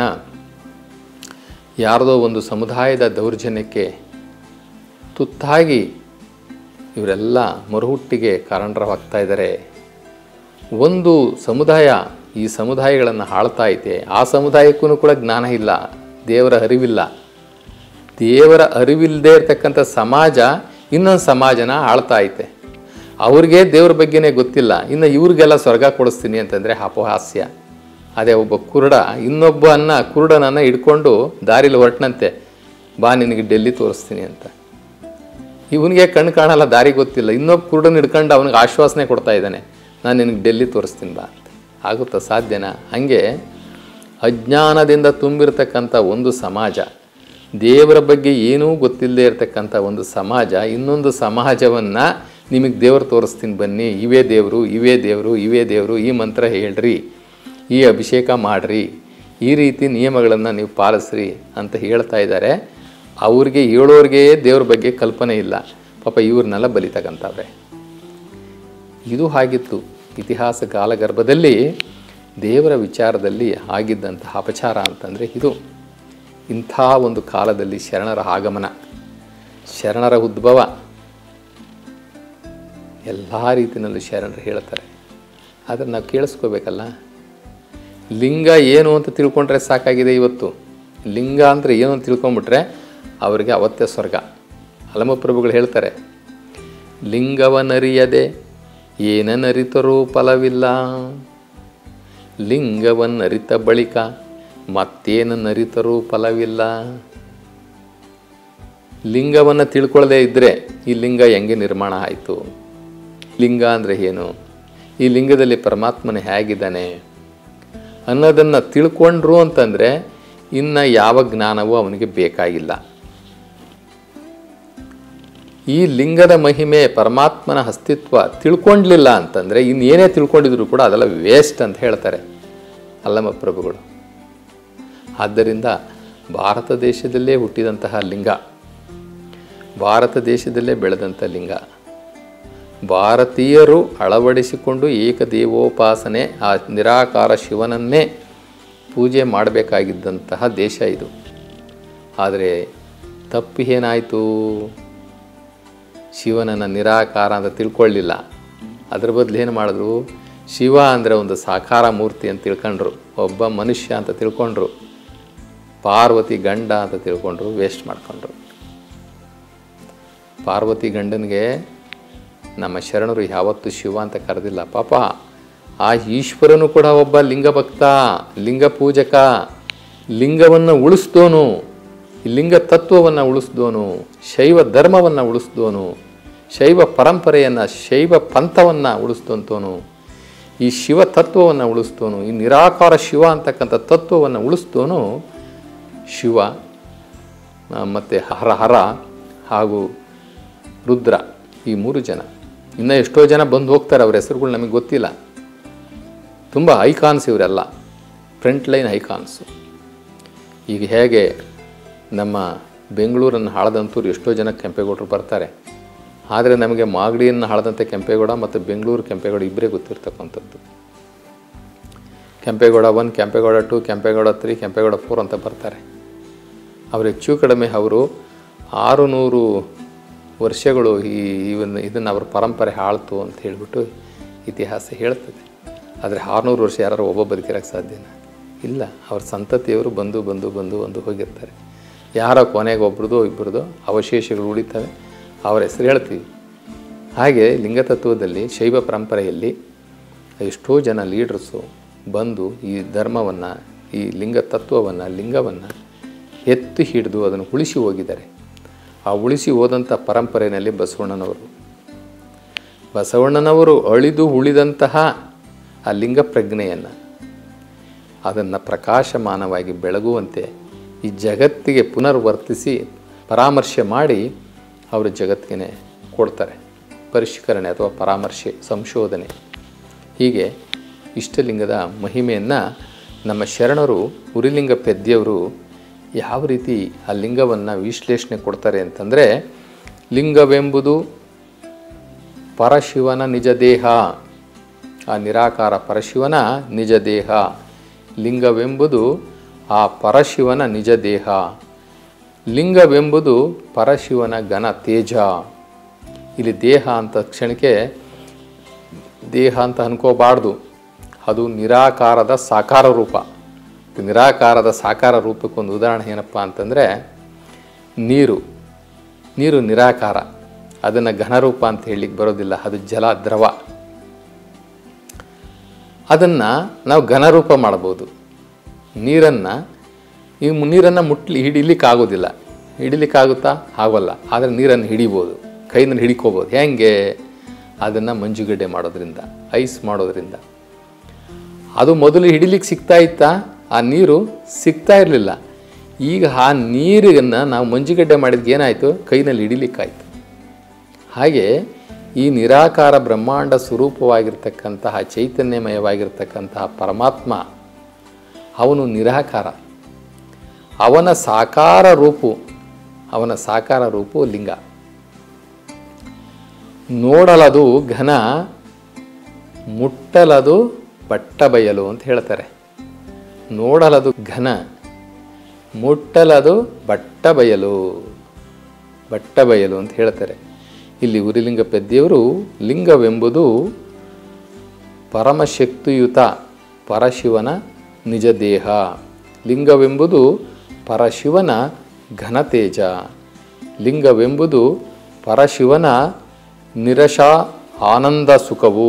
ಯಾರದೋ ಒಂದು ಸಮುದಾಯದ ದೌರ್ಜನ್ಯಕ್ಕೆ ತುತ್ತಾಗಿ ಇವರೆಲ್ಲ ಮರುಹುಟ್ಟಿಗೆ ಕಾರಣರಾಗ್ತಾ ಇದ್ದಾರೆ ಒಂದು ಸಮುದಾಯ ಈ ಸಮುದಾಯಗಳನ್ನು ಆಳ್ತಾ ಐತೆ ಆ ಸಮುದಾಯಕ್ಕೂ ಕೂಡ ಜ್ಞಾನ ಇಲ್ಲ ದೇವರ ಅರಿವಿಲ್ಲ ದೇವರ ಅರಿವಿಲ್ಲದೆ ಇರತಕ್ಕಂಥ ಸಮಾಜ ಇನ್ನೊಂದು ಸಮಾಜನ ಆಳ್ತಾ ಐತೆ ಅವ್ರಿಗೆ ದೇವ್ರ ಬಗ್ಗೆನೇ ಗೊತ್ತಿಲ್ಲ ಇನ್ನು ಇವ್ರಿಗೆಲ್ಲ ಸ್ವರ್ಗ ಕೊಡಿಸ್ತೀನಿ ಅಂತಂದರೆ ಅಪಹಾಸ್ಯ ಅದೇ ಒಬ್ಬ ಕುರುಡ ಇನ್ನೊಬ್ಬ ಅನ್ನ ಕುರುಡನನ್ನು ಹಿಡ್ಕೊಂಡು ದಾರಿಲಿ ಹೊರಟನಂತೆ ಬಾ ನಿನಗೆ ಡೆಲ್ಲಿ ತೋರಿಸ್ತೀನಿ ಅಂತ ಇವನಿಗೆ ಕಣ್ಣು ಕಾಣಲ್ಲ ದಾರಿ ಗೊತ್ತಿಲ್ಲ ಇನ್ನೊಬ್ಬ ಕುರುಡನ ಹಿಡ್ಕೊಂಡು ಅವನಿಗೆ ಆಶ್ವಾಸನೆ ಕೊಡ್ತಾ ಇದ್ದಾನೆ ನಾನು ನಿನಗೆ ಡೆಲ್ಲಿ ತೋರಿಸ್ತೀನಿ ಬಾ ಅಂತ ಆಗುತ್ತಾ ಸಾಧ್ಯನಾ ಹಾಗೆ ಅಜ್ಞಾನದಿಂದ ತುಂಬಿರ್ತಕ್ಕಂಥ ಒಂದು ಸಮಾಜ ದೇವರ ಬಗ್ಗೆ ಏನೂ ಗೊತ್ತಿಲ್ಲದೆ ಇರತಕ್ಕಂಥ ಒಂದು ಸಮಾಜ ಇನ್ನೊಂದು ಸಮಾಜವನ್ನು ನಿಮಗೆ ದೇವರು ತೋರಿಸ್ತೀನಿ ಬನ್ನಿ ಇವೇ ದೇವರು ಇವೇ ದೇವರು ಇವೇ ದೇವರು ಈ ಮಂತ್ರ ಹೇಳ್ರಿ ಈ ಅಭಿಷೇಕ ಮಾಡಿರಿ ಈ ರೀತಿ ನಿಯಮಗಳನ್ನು ನೀವು ಪಾಲಿಸ್ರಿ ಅಂತ ಹೇಳ್ತಾ ಇದ್ದಾರೆ ಅವ್ರಿಗೆ ಹೇಳೋರಿಗೆ ದೇವ್ರ ಬಗ್ಗೆ ಕಲ್ಪನೆ ಇಲ್ಲ ಪಾಪ ಇವ್ರನ್ನೆಲ್ಲ ಬಲಿ ತಗೊಂತವ್ರೆ ಇದು ಹಾಗಿತ್ತು ಇತಿಹಾಸ ಕಾಲಗರ್ಭದಲ್ಲಿ ದೇವರ ವಿಚಾರದಲ್ಲಿ ಆಗಿದ್ದಂತಹ ಅಪಚಾರ ಅಂತಂದರೆ ಇದು ಇಂಥ ಒಂದು ಕಾಲದಲ್ಲಿ ಶರಣರ ಆಗಮನ ಶರಣರ ಉದ್ಭವ ಎಲ್ಲ ರೀತಿಯಲ್ಲೂ ಶರಣರು ಹೇಳ್ತಾರೆ ಆದರೆ ನಾವು ಕೇಳಿಸ್ಕೋಬೇಕಲ್ಲ ಲಿಂಗ ಏನು ಅಂತ ತಿಳ್ಕೊಂಡ್ರೆ ಸಾಕಾಗಿದೆ ಇವತ್ತು ಲಿಂಗ ಅಂದರೆ ಏನು ಅಂತ ತಿಳ್ಕೊಂಬಿಟ್ರೆ ಅವರಿಗೆ ಅವತ್ತೇ ಸ್ವರ್ಗ ಹಲಮಪ್ರಭುಗಳು ಹೇಳ್ತಾರೆ ಲಿಂಗವನರಿಯದೆ ಏನನರಿತರೂ ಫಲವಿಲ್ಲ ಲಿಂಗವನ್ನರಿತ ಬಳಿಕ ಮತ್ತೇನನ್ನರಿತರೂ ಫಲವಿಲ್ಲ ಲಿಂಗವನ್ನು ತಿಳ್ಕೊಳ್ಳದೇ ಇದ್ದರೆ ಈ ಲಿಂಗ ಹೆಂಗೆ ನಿರ್ಮಾಣ ಆಯಿತು ಲಿಂಗ ಅಂದರೆ ಏನು ಈ ಲಿಂಗದಲ್ಲಿ ಪರಮಾತ್ಮನ ಹೇಗಿದ್ದಾನೆ ಅನ್ನೋದನ್ನು ತಿಳ್ಕೊಂಡ್ರು ಅಂತಂದರೆ ಇನ್ನು ಯಾವ ಜ್ಞಾನವೂ ಅವನಿಗೆ ಬೇಕಾಗಿಲ್ಲ ಈ ಲಿಂಗದ ಮಹಿಮೆ ಪರಮಾತ್ಮನ ಅಸ್ತಿತ್ವ ತಿಳ್ಕೊಂಡ್ಲಿಲ್ಲ ಅಂತಂದರೆ ಇನ್ನೇನೇ ತಿಳ್ಕೊಂಡಿದ್ರು ಕೂಡ ಅದೆಲ್ಲ ವೇಸ್ಟ್ ಅಂತ ಹೇಳ್ತಾರೆ ಅಲ್ಲಮ ಪ್ರಭುಗಳು ಆದ್ದರಿಂದ ಭಾರತ ದೇಶದಲ್ಲೇ ಹುಟ್ಟಿದಂತಹ ಲಿಂಗ ಭಾರತ ದೇಶದಲ್ಲೇ ಬೆಳೆದಂಥ ಲಿಂಗ ಭಾರತೀಯರು ಅಳವಡಿಸಿಕೊಂಡು ಏಕದೇವೋಪಾಸನೆ ಆ ನಿರಾಕಾರ ಶಿವನನ್ನೇ ಪೂಜೆ ಮಾಡಬೇಕಾಗಿದ್ದಂತಹ ದೇಶ ಇದು ಆದರೆ ತಪ್ಪು ಏನಾಯಿತು ಶಿವನನ್ನು ನಿರಾಕಾರ ಅಂತ ತಿಳ್ಕೊಳ್ಳಿಲ್ಲ ಅದ್ರ ಬದಲು ಏನು ಮಾಡಿದ್ರು ಶಿವ ಅಂದರೆ ಒಂದು ಸಾಕಾರ ಮೂರ್ತಿ ಅಂತ ತಿಳ್ಕೊಂಡ್ರು ಒಬ್ಬ ಮನುಷ್ಯ ಅಂತ ತಿಳ್ಕೊಂಡ್ರು ಪಾರ್ವತಿ ಗಂಡ ಅಂತ ತಿಳ್ಕೊಂಡ್ರು ವೇಸ್ಟ್ ಮಾಡ್ಕೊಂಡ್ರು ಪಾರ್ವತಿ ಗಂಡನಿಗೆ ನಮ್ಮ ಶರಣರು ಯಾವತ್ತೂ ಶಿವ ಅಂತ ಕರೆದಿಲ್ಲ ಪಾಪ ಆ ಈಶ್ವರನು ಕೂಡ ಒಬ್ಬ ಲಿಂಗ ಭಕ್ತ ಲಿಂಗ ಪೂಜಕ ಲಿಂಗವನ್ನು ಉಳಿಸ್ದೋನು ಈ ಲಿಂಗ ತತ್ವವನ್ನು ಉಳಿಸ್ದೋನು ಶೈವ ಧರ್ಮವನ್ನು ಉಳಿಸ್ದೋನು ಶೈವ ಪರಂಪರೆಯನ್ನು ಶೈವ ಪಂಥವನ್ನು ಉಳಿಸ್ದಂತೋನು ಈ ಶಿವ ತತ್ವವನ್ನು ಉಳಿಸ್ತೋನು ಈ ನಿರಾಕಾರ ಶಿವ ಅಂತಕ್ಕಂಥ ತತ್ವವನ್ನು ಉಳಿಸ್ತೋನು ಶಿವ ಮತ್ತು ಹರ ಹರ ಹಾಗೂ ರುದ್ರ ಈ ಮೂರು ಜನ ಇನ್ನು ಎಷ್ಟೋ ಜನ ಬಂದು ಹೋಗ್ತಾರೆ ಅವ್ರ ಹೆಸರುಗಳು ನಮಗೆ ಗೊತ್ತಿಲ್ಲ ತುಂಬ ಐಕಾನ್ಸ್ ಇವರೆಲ್ಲ ಫ್ರಂಟ್ ಲೈನ್ ಐಕಾನ್ಸು ಈಗ ಹೇಗೆ ನಮ್ಮ ಬೆಂಗಳೂರನ್ನು ಹಾಳದಂತೂರು ಎಷ್ಟೋ ಜನ ಕೆಂಪೇಗೌಡರು ಬರ್ತಾರೆ ಆದರೆ ನಮಗೆ ಮಾಗಡಿಯನ್ನು ಹಾಳದಂತೆ ಕೆಂಪೇಗೌಡ ಮತ್ತು ಬೆಂಗಳೂರು ಕೆಂಪೇಗೌಡ ಇಬ್ಬರೇ ಗೊತ್ತಿರ್ತಕ್ಕಂಥದ್ದು Kempegowda one Kempegowda two Kempegowda three Kempegowda four ಅಂತ ಬರ್ತಾರೆ ಅವರು ಹೆಚ್ಚು ಕಡಿಮೆ ಅವರು ಆರು ನೂರು ವರ್ಷಗಳು ಈ ಇವನ್ನ ಇದನ್ನು ಅವ್ರ ಪರಂಪರೆ ಆಳ್ತು ಅಂತ ಹೇಳಿಬಿಟ್ಟು ಇತಿಹಾಸ ಹೇಳ್ತದೆ ಆದರೆ ಆರುನೂರು ವರ್ಷ ಯಾರು ಒಬ್ಬ ಬದುಕಿರೋಕ್ಕೆ ಸಾಧ್ಯನಾ ಇಲ್ಲ ಅವ್ರ ಸಂತತಿಯವರು ಬಂದು ಬಂದು ಬಂದು ಬಂದು ಹೋಗಿರ್ತಾರೆ ಯಾರೋ ಕೊನೆಗೆ ಒಬ್ರದ್ದು ಇಬ್ಬರದು ಅವಶೇಷಗಳು ಉಳಿತವೆ ಅವರ ಹೆಸರು ಹೇಳ್ತೀವಿ ಹಾಗೆ ಲಿಂಗತತ್ವದಲ್ಲಿ ಶೈವ ಪರಂಪರೆಯಲ್ಲಿ ಎಷ್ಟೋ ಜನ ಲೀಡರ್ಸು ಬಂದು ಈ ಧರ್ಮವನ್ನು ಈ ಲಿಂಗ ತತ್ವವನ್ನು ಲಿಂಗವನ್ನು ಎತ್ತಿ ಹಿಡಿದು ಅದನ್ನು ಉಳಿಸಿ ಹೋಗಿದ್ದಾರೆ ಆ ಉಳಿಸಿ ಹೋದಂಥ ಪರಂಪರೆಯಲ್ಲಿ ಬಸವಣ್ಣನವರು ಬಸವಣ್ಣನವರು ಅಳಿದು ಉಳಿದಂತಹ ಆ ಲಿಂಗ ಪ್ರಜ್ಞೆಯನ್ನು ಅದನ್ನು ಪ್ರಕಾಶಮಾನವಾಗಿ ಬೆಳಗುವಂತೆ ಈ ಜಗತ್ತಿಗೆ ಪುನರ್ವರ್ತಿಸಿ ಪರಾಮರ್ಶೆ ಮಾಡಿ ಅವರು ಜಗತ್ತಿಗೆ ಕೊಡ್ತಾರೆ ಪರಿಷ್ಕರಣೆ ಅಥವಾ ಪರಾಮರ್ಶೆ ಸಂಶೋಧನೆ ಹೀಗೆ ಇಷ್ಟಲಿಂಗದ ಮಹಿಮೆಯನ್ನು ನಮ್ಮ ಶರಣರು ಉರಿಲಿಂಗ ಪೆದ್ಯವರು ಯಾವ ರೀತಿ ಆ ಲಿಂಗವನ್ನು ವಿಶ್ಲೇಷಣೆ ಕೊಡ್ತಾರೆ ಅಂತಂದರೆ ಲಿಂಗವೆಂಬುದು ಪರಶಿವನ ನಿಜ ದೇಹ ಆ ನಿರಾಕಾರ ಪರಶಿವನ ನಿಜ ದೇಹ ಲಿಂಗವೆಂಬುದು ಆ ಪರಶಿವನ ನಿಜ ದೇಹ ಲಿಂಗವೆಂಬುದು ಪರಶಿವನ ಘನ ತೇಜ ಇಲ್ಲಿ ದೇಹ ಅಂತ ಕ್ಷಣಕ್ಕೆ ದೇಹ ಅಂತ ಅನ್ಕೋಬಾರ್ದು ಅದು ನಿರಾಕಾರದ ಸಾಕಾರ ರೂಪ ನಿರಾಕಾರದ ಸಾಕಾರ ರೂಪಕ್ಕೊಂದು ಉದಾಹರಣೆ ಏನಪ್ಪ ಅಂತಂದರೆ ನೀರು ನೀರು ನಿರಾಕಾರ ಅದನ್ನು ಘನರೂಪ ಅಂತ ಹೇಳಲಿಕ್ಕೆ ಬರೋದಿಲ್ಲ ಅದು ಜಲ ದ್ರವ ಅದನ್ನು ನಾವು ಘನರೂಪ ಮಾಡ್ಬೋದು ನೀರನ್ನು ಈ ನೀರನ್ನು ಮುಟ್ಲಿ ಹಿಡಿಲಿಕ್ಕೆ ಆಗೋದಿಲ್ಲ ಹಿಡಿಲಿಕ್ಕಾಗುತ್ತಾ ಆಗೋಲ್ಲ ಆದರೆ ನೀರನ್ನು ಹಿಡಿಬೋದು ಕೈನಲ್ಲಿ ಹಿಡ್ಕೋಬೋದು ಹೆಂಗೆ ಅದನ್ನು ಮಂಜುಗಡ್ಡೆ ಮಾಡೋದ್ರಿಂದ ಐಸ್ ಮಾಡೋದ್ರಿಂದ ಅದು ಮೊದಲು ಹಿಡಿಲಿಕ್ಕೆ ಸಿಗ್ತಾ ಇತ್ತಾ ಆ ನೀರು ಸಿಗ್ತಾ ಇರಲಿಲ್ಲ ಈಗ ಆ ನೀರನ್ನು ನಾವು ಮಂಜುಗಡ್ಡೆ ಮಾಡಿದ್ಗೆ ಏನಾಯಿತು ಕೈನಲ್ಲಿ ಹಿಡಿಲಿಕ್ಕಾಯ್ತು ಹಾಗೆ ಈ ನಿರಾಕಾರ ಬ್ರಹ್ಮಾಂಡ ಸ್ವರೂಪವಾಗಿರ್ತಕ್ಕಂತಹ ಚೈತನ್ಯಮಯವಾಗಿರ್ತಕ್ಕಂತಹ ಪರಮಾತ್ಮ ಅವನು ನಿರಾಕಾರ ಅವನ ಸಾಕಾರ ರೂಪು ಅವನ ಸಾಕಾರ ರೂಪು ಲಿಂಗ ನೋಡಲದು ಘನ ಮುಟ್ಟಲದು ಬಟ್ಟ ಬಯಲು ಅಂತ ಹೇಳ್ತಾರೆ ನೋಡಲದು ಘನ ಮುಟ್ಟಲದು ಬಟ್ಟ ಬಯಲು ಬಟ್ಟ ಬಯಲು ಅಂತ ಹೇಳ್ತಾರೆ ಇಲ್ಲಿ ಉರಿಲಿಂಗ ಪೆದ್ಯವರು ಲಿಂಗವೆಂಬುದು ಪರಮಶಕ್ತಿಯುತ ಪರಶಿವನ ನಿಜ ದೇಹ ಲಿಂಗವೆಂಬುದು ಪರಶಿವನ ಘನತೇಜ ಲಿಂಗವೆಂಬುದು ಪರಶಿವನ ನಿರಶ ಆನಂದ ಸುಖವು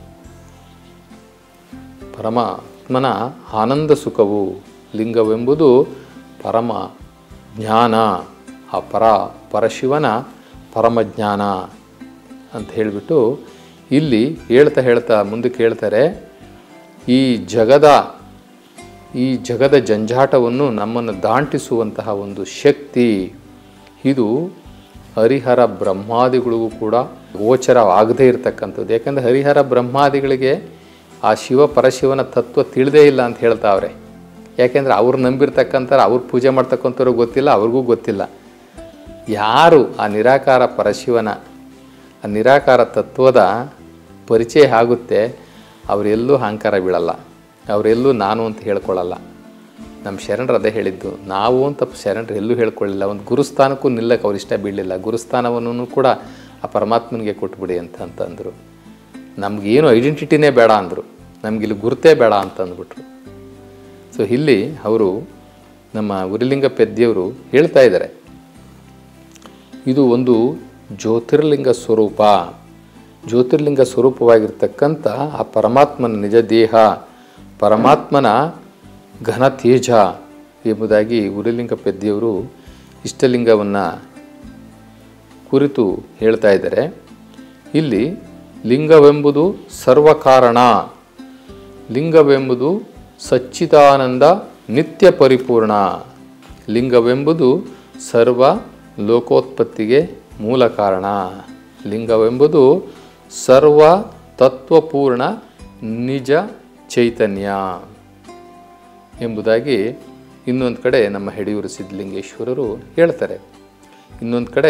ಪರಮಾತ್ಮನ ಆನಂದ ಸುಖವು ಲಿಂಗವೆಂಬುದು ಪರಮ ಜ್ಞಾನ ಆ ಪರ ಪರಶಿವನ ಪರಮಜ್ಞಾನ ಅಂತ ಹೇಳಿಬಿಟ್ಟು ಇಲ್ಲಿ ಹೇಳ್ತಾ ಹೇಳ್ತಾ ಮುಂದಕ್ಕೆ ಹೇಳ್ತಾರೆ ಈ ಜಗದ ಈ ಜಗದ ಜಂಜಾಟವನ್ನು ನಮ್ಮನ್ನು ದಾಂಟಿಸುವಂತಹ ಒಂದು ಶಕ್ತಿ ಇದು ಹರಿಹರ ಬ್ರಹ್ಮಾದಿಗಳಿಗೂ ಕೂಡ ಗೋಚರ ಆಗದೇ ಇರತಕ್ಕಂಥದ್ದು ಯಾಕಂದರೆ ಹರಿಹರ ಬ್ರಹ್ಮಾದಿಗಳಿಗೆ ಆ ಶಿವ ಪರಶಿವನ ತತ್ವ ತಿಳಿದೇ ಇಲ್ಲ ಅಂತ ಹೇಳ್ತಾವ್ರೆ ಯಾಕೆಂದರೆ ಅವ್ರು ನಂಬಿರ್ತಕ್ಕಂಥ ಅವ್ರು ಪೂಜೆ ಮಾಡ್ತಕ್ಕಂಥವ್ರು ಗೊತ್ತಿಲ್ಲ ಅವ್ರಿಗೂ ಗೊತ್ತಿಲ್ಲ ಯಾರು ಆ ನಿರಾಕಾರ ಪರಶಿವನ ಆ ನಿರಾಕಾರ ತತ್ವದ ಪರಿಚಯ ಆಗುತ್ತೆ ಅವರೆಲ್ಲೂ ಅಹಂಕಾರ ಬೀಳಲ್ಲ ಅವರೆಲ್ಲೂ ನಾನು ಅಂತ ಹೇಳ್ಕೊಳ್ಳಲ್ಲ ನಮ್ಮ ಶರಣರು ಅದೇ ಹೇಳಿದ್ದು ನಾವು ಅಂತ ಶರಣರು ಎಲ್ಲೂ ಹೇಳ್ಕೊಳ್ಳಿಲ್ಲ ಒಂದು ಗುರುಸ್ಥಾನಕ್ಕೂ ನಿಲ್ಲಕ್ಕೆ ಅವ್ರು ಇಷ್ಟ ಬೀಳಲಿಲ್ಲ ಗುರುಸ್ಥಾನವನ್ನು ಕೂಡ ಆ ಪರಮಾತ್ಮನಿಗೆ ಕೊಟ್ಬಿಡಿ ಅಂತ ಅಂತಂದರು ನಮಗೇನು ಐಡೆಂಟಿಟಿನೇ ಬೇಡ ಅಂದರು ನಮಗಿಲ್ಲಿ ಗುರುತೇ ಬೇಡ ಅಂತ ಅಂದ್ಬಿಟ್ರು ಸೊ ಇಲ್ಲಿ ಅವರು ನಮ್ಮ ಉರಿಲಿಂಗ ಪೆದ್ಯವರು ಹೇಳ್ತಾ ಇದ್ದಾರೆ ಇದು ಒಂದು ಜ್ಯೋತಿರ್ಲಿಂಗ ಸ್ವರೂಪ ಜ್ಯೋತಿರ್ಲಿಂಗ ಸ್ವರೂಪವಾಗಿರ್ತಕ್ಕಂಥ ಆ ಪರಮಾತ್ಮನ ನಿಜ ದೇಹ ಪರಮಾತ್ಮನ ಘನ ತೇಜ ಎಂಬುದಾಗಿ ಉರಿಲಿಂಗ ಪೆದ್ಯವರು ಇಷ್ಟಲಿಂಗವನ್ನು ಕುರಿತು ಹೇಳ್ತಾ ಇದ್ದಾರೆ ಇಲ್ಲಿ ಲಿಂಗವೆಂಬುದು ಸರ್ವಕಾರಣ ಲಿಂಗವೆಂಬುದು ಸಚ್ಚಿದಾನಂದ ನಿತ್ಯ ಪರಿಪೂರ್ಣ ಲಿಂಗವೆಂಬುದು ಸರ್ವ ಲೋಕೋತ್ಪತ್ತಿಗೆ ಮೂಲ ಕಾರಣ ಲಿಂಗವೆಂಬುದು ಸರ್ವ ತತ್ವಪೂರ್ಣ ನಿಜ ಚೈತನ್ಯ ಎಂಬುದಾಗಿ ಇನ್ನೊಂದು ಕಡೆ ನಮ್ಮ ಹೆಡಿಯೂರು ಸಿದ್ಧಲಿಂಗೇಶ್ವರರು ಹೇಳ್ತಾರೆ ಇನ್ನೊಂದು ಕಡೆ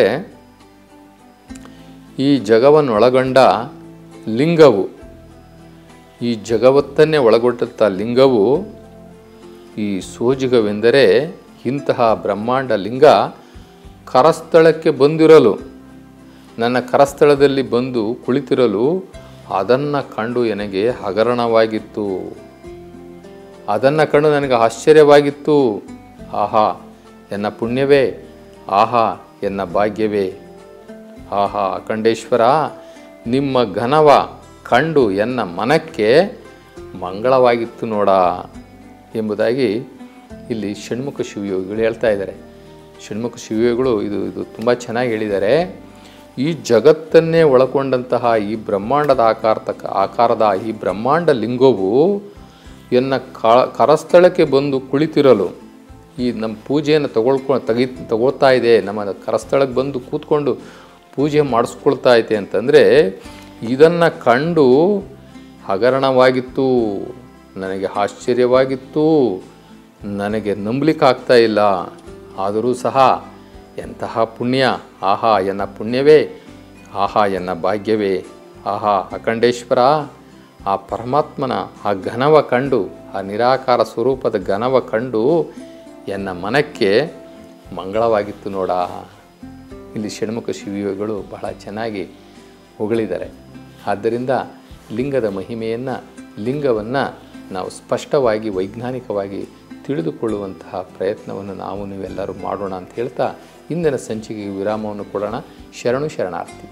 ಈ ಜಗವನ್ನೊಳಗೊಂಡ ಲಿಂಗವು ಈ ಜಗವತ್ತನ್ನೇ ಒಳಗೊಂಡಂಥ ಲಿಂಗವು ಈ ಸೋಜಿಗವೆಂದರೆ ಇಂತಹ ಬ್ರಹ್ಮಾಂಡ ಲಿಂಗ ಕರಸ್ಥಳಕ್ಕೆ ಬಂದಿರಲು ನನ್ನ ಕರಸ್ಥಳದಲ್ಲಿ ಬಂದು ಕುಳಿತಿರಲು ಅದನ್ನು ಕಂಡು ನನಗೆ ಹಗರಣವಾಗಿತ್ತು ಅದನ್ನು ಕಂಡು ನನಗೆ ಆಶ್ಚರ್ಯವಾಗಿತ್ತು ಆಹಾ ಎನ್ನ ಪುಣ್ಯವೇ ಆಹಾ ಎನ್ನ ಭಾಗ್ಯವೇ ಆಹಾ ಅಖಂಡೇಶ್ವರ ನಿಮ್ಮ ಘನವ ಕಂಡು ಎನ್ನ ಮನಕ್ಕೆ ಮಂಗಳವಾಗಿತ್ತು ನೋಡ ಎಂಬುದಾಗಿ ಇಲ್ಲಿ ಷಣ್ಮುಖ ಶಿವಯೋಗಿಗಳು ಹೇಳ್ತಾ ಇದ್ದಾರೆ ಷಣ್ಮುಖ ಶಿವಯೋಗಿಗಳು ಇದು ಇದು ತುಂಬ ಚೆನ್ನಾಗಿ ಹೇಳಿದ್ದಾರೆ ಈ ಜಗತ್ತನ್ನೇ ಒಳಗೊಂಡಂತಹ ಈ ಬ್ರಹ್ಮಾಂಡದ ಆಕಾರದ ಆಕಾರದ ಈ ಬ್ರಹ್ಮಾಂಡ ಲಿಂಗವು ಎನ್ನ ಕ ಕರಸ್ಥಳಕ್ಕೆ ಬಂದು ಕುಳಿತಿರಲು ಈ ನಮ್ಮ ಪೂಜೆಯನ್ನು ತಗೊಳ್ಕೊ ತೆಗಿ ತಗೊಳ್ತಾ ಇದೆ ನಮ್ಮ ಕರಸ್ಥಳಕ್ಕೆ ಬಂದು ಕೂತ್ಕೊಂಡು ಪೂಜೆ ಮಾಡಿಸ್ಕೊಳ್ತಾ ಐತೆ ಅಂತಂದರೆ ಇದನ್ನು ಕಂಡು ಹಗರಣವಾಗಿತ್ತು ನನಗೆ ಆಶ್ಚರ್ಯವಾಗಿತ್ತು ನನಗೆ ನಂಬಲಿಕ್ಕಾಗ್ತಾ ಇಲ್ಲ ಆದರೂ ಸಹ ಎಂತಹ ಪುಣ್ಯ ಆಹಾ ಎನ್ನ ಪುಣ್ಯವೇ ಆಹಾ ಎನ್ನ ಭಾಗ್ಯವೇ ಆಹಾ ಅಖಂಡೇಶ್ವರ ಆ ಪರಮಾತ್ಮನ ಆ ಘನವ ಕಂಡು ಆ ನಿರಾಕಾರ ಸ್ವರೂಪದ ಘನವ ಕಂಡು ಎನ್ನ ಮನಕ್ಕೆ ಮಂಗಳವಾಗಿತ್ತು ನೋಡ ಇಲ್ಲಿ ಷಣ್ಮುಖ ಶಿವಯೋಗಿಗಳು ಬಹಳ ಚೆನ್ನಾಗಿ ಹೊಗಳಿದ್ದಾರೆ ಆದ್ದರಿಂದ ಲಿಂಗದ ಮಹಿಮೆಯನ್ನು ಲಿಂಗವನ್ನು ನಾವು ಸ್ಪಷ್ಟವಾಗಿ ವೈಜ್ಞಾನಿಕವಾಗಿ ತಿಳಿದುಕೊಳ್ಳುವಂತಹ ಪ್ರಯತ್ನವನ್ನು ನಾವು ನೀವೆಲ್ಲರೂ ಮಾಡೋಣ ಅಂತ ಹೇಳ್ತಾ ಇಂದಿನ ಸಂಚಿಕೆಗೆ ವಿರಾಮವನ್ನು ಕೊಡೋಣ ಶರಣು ಶರಣಾರ್ಥಿ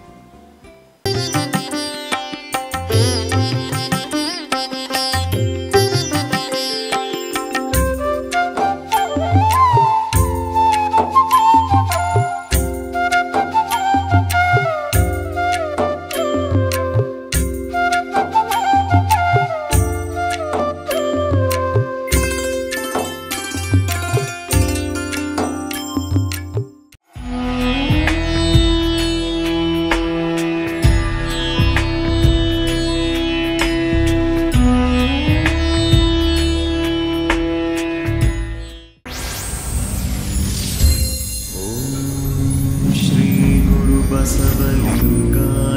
बसवलिङ्गाय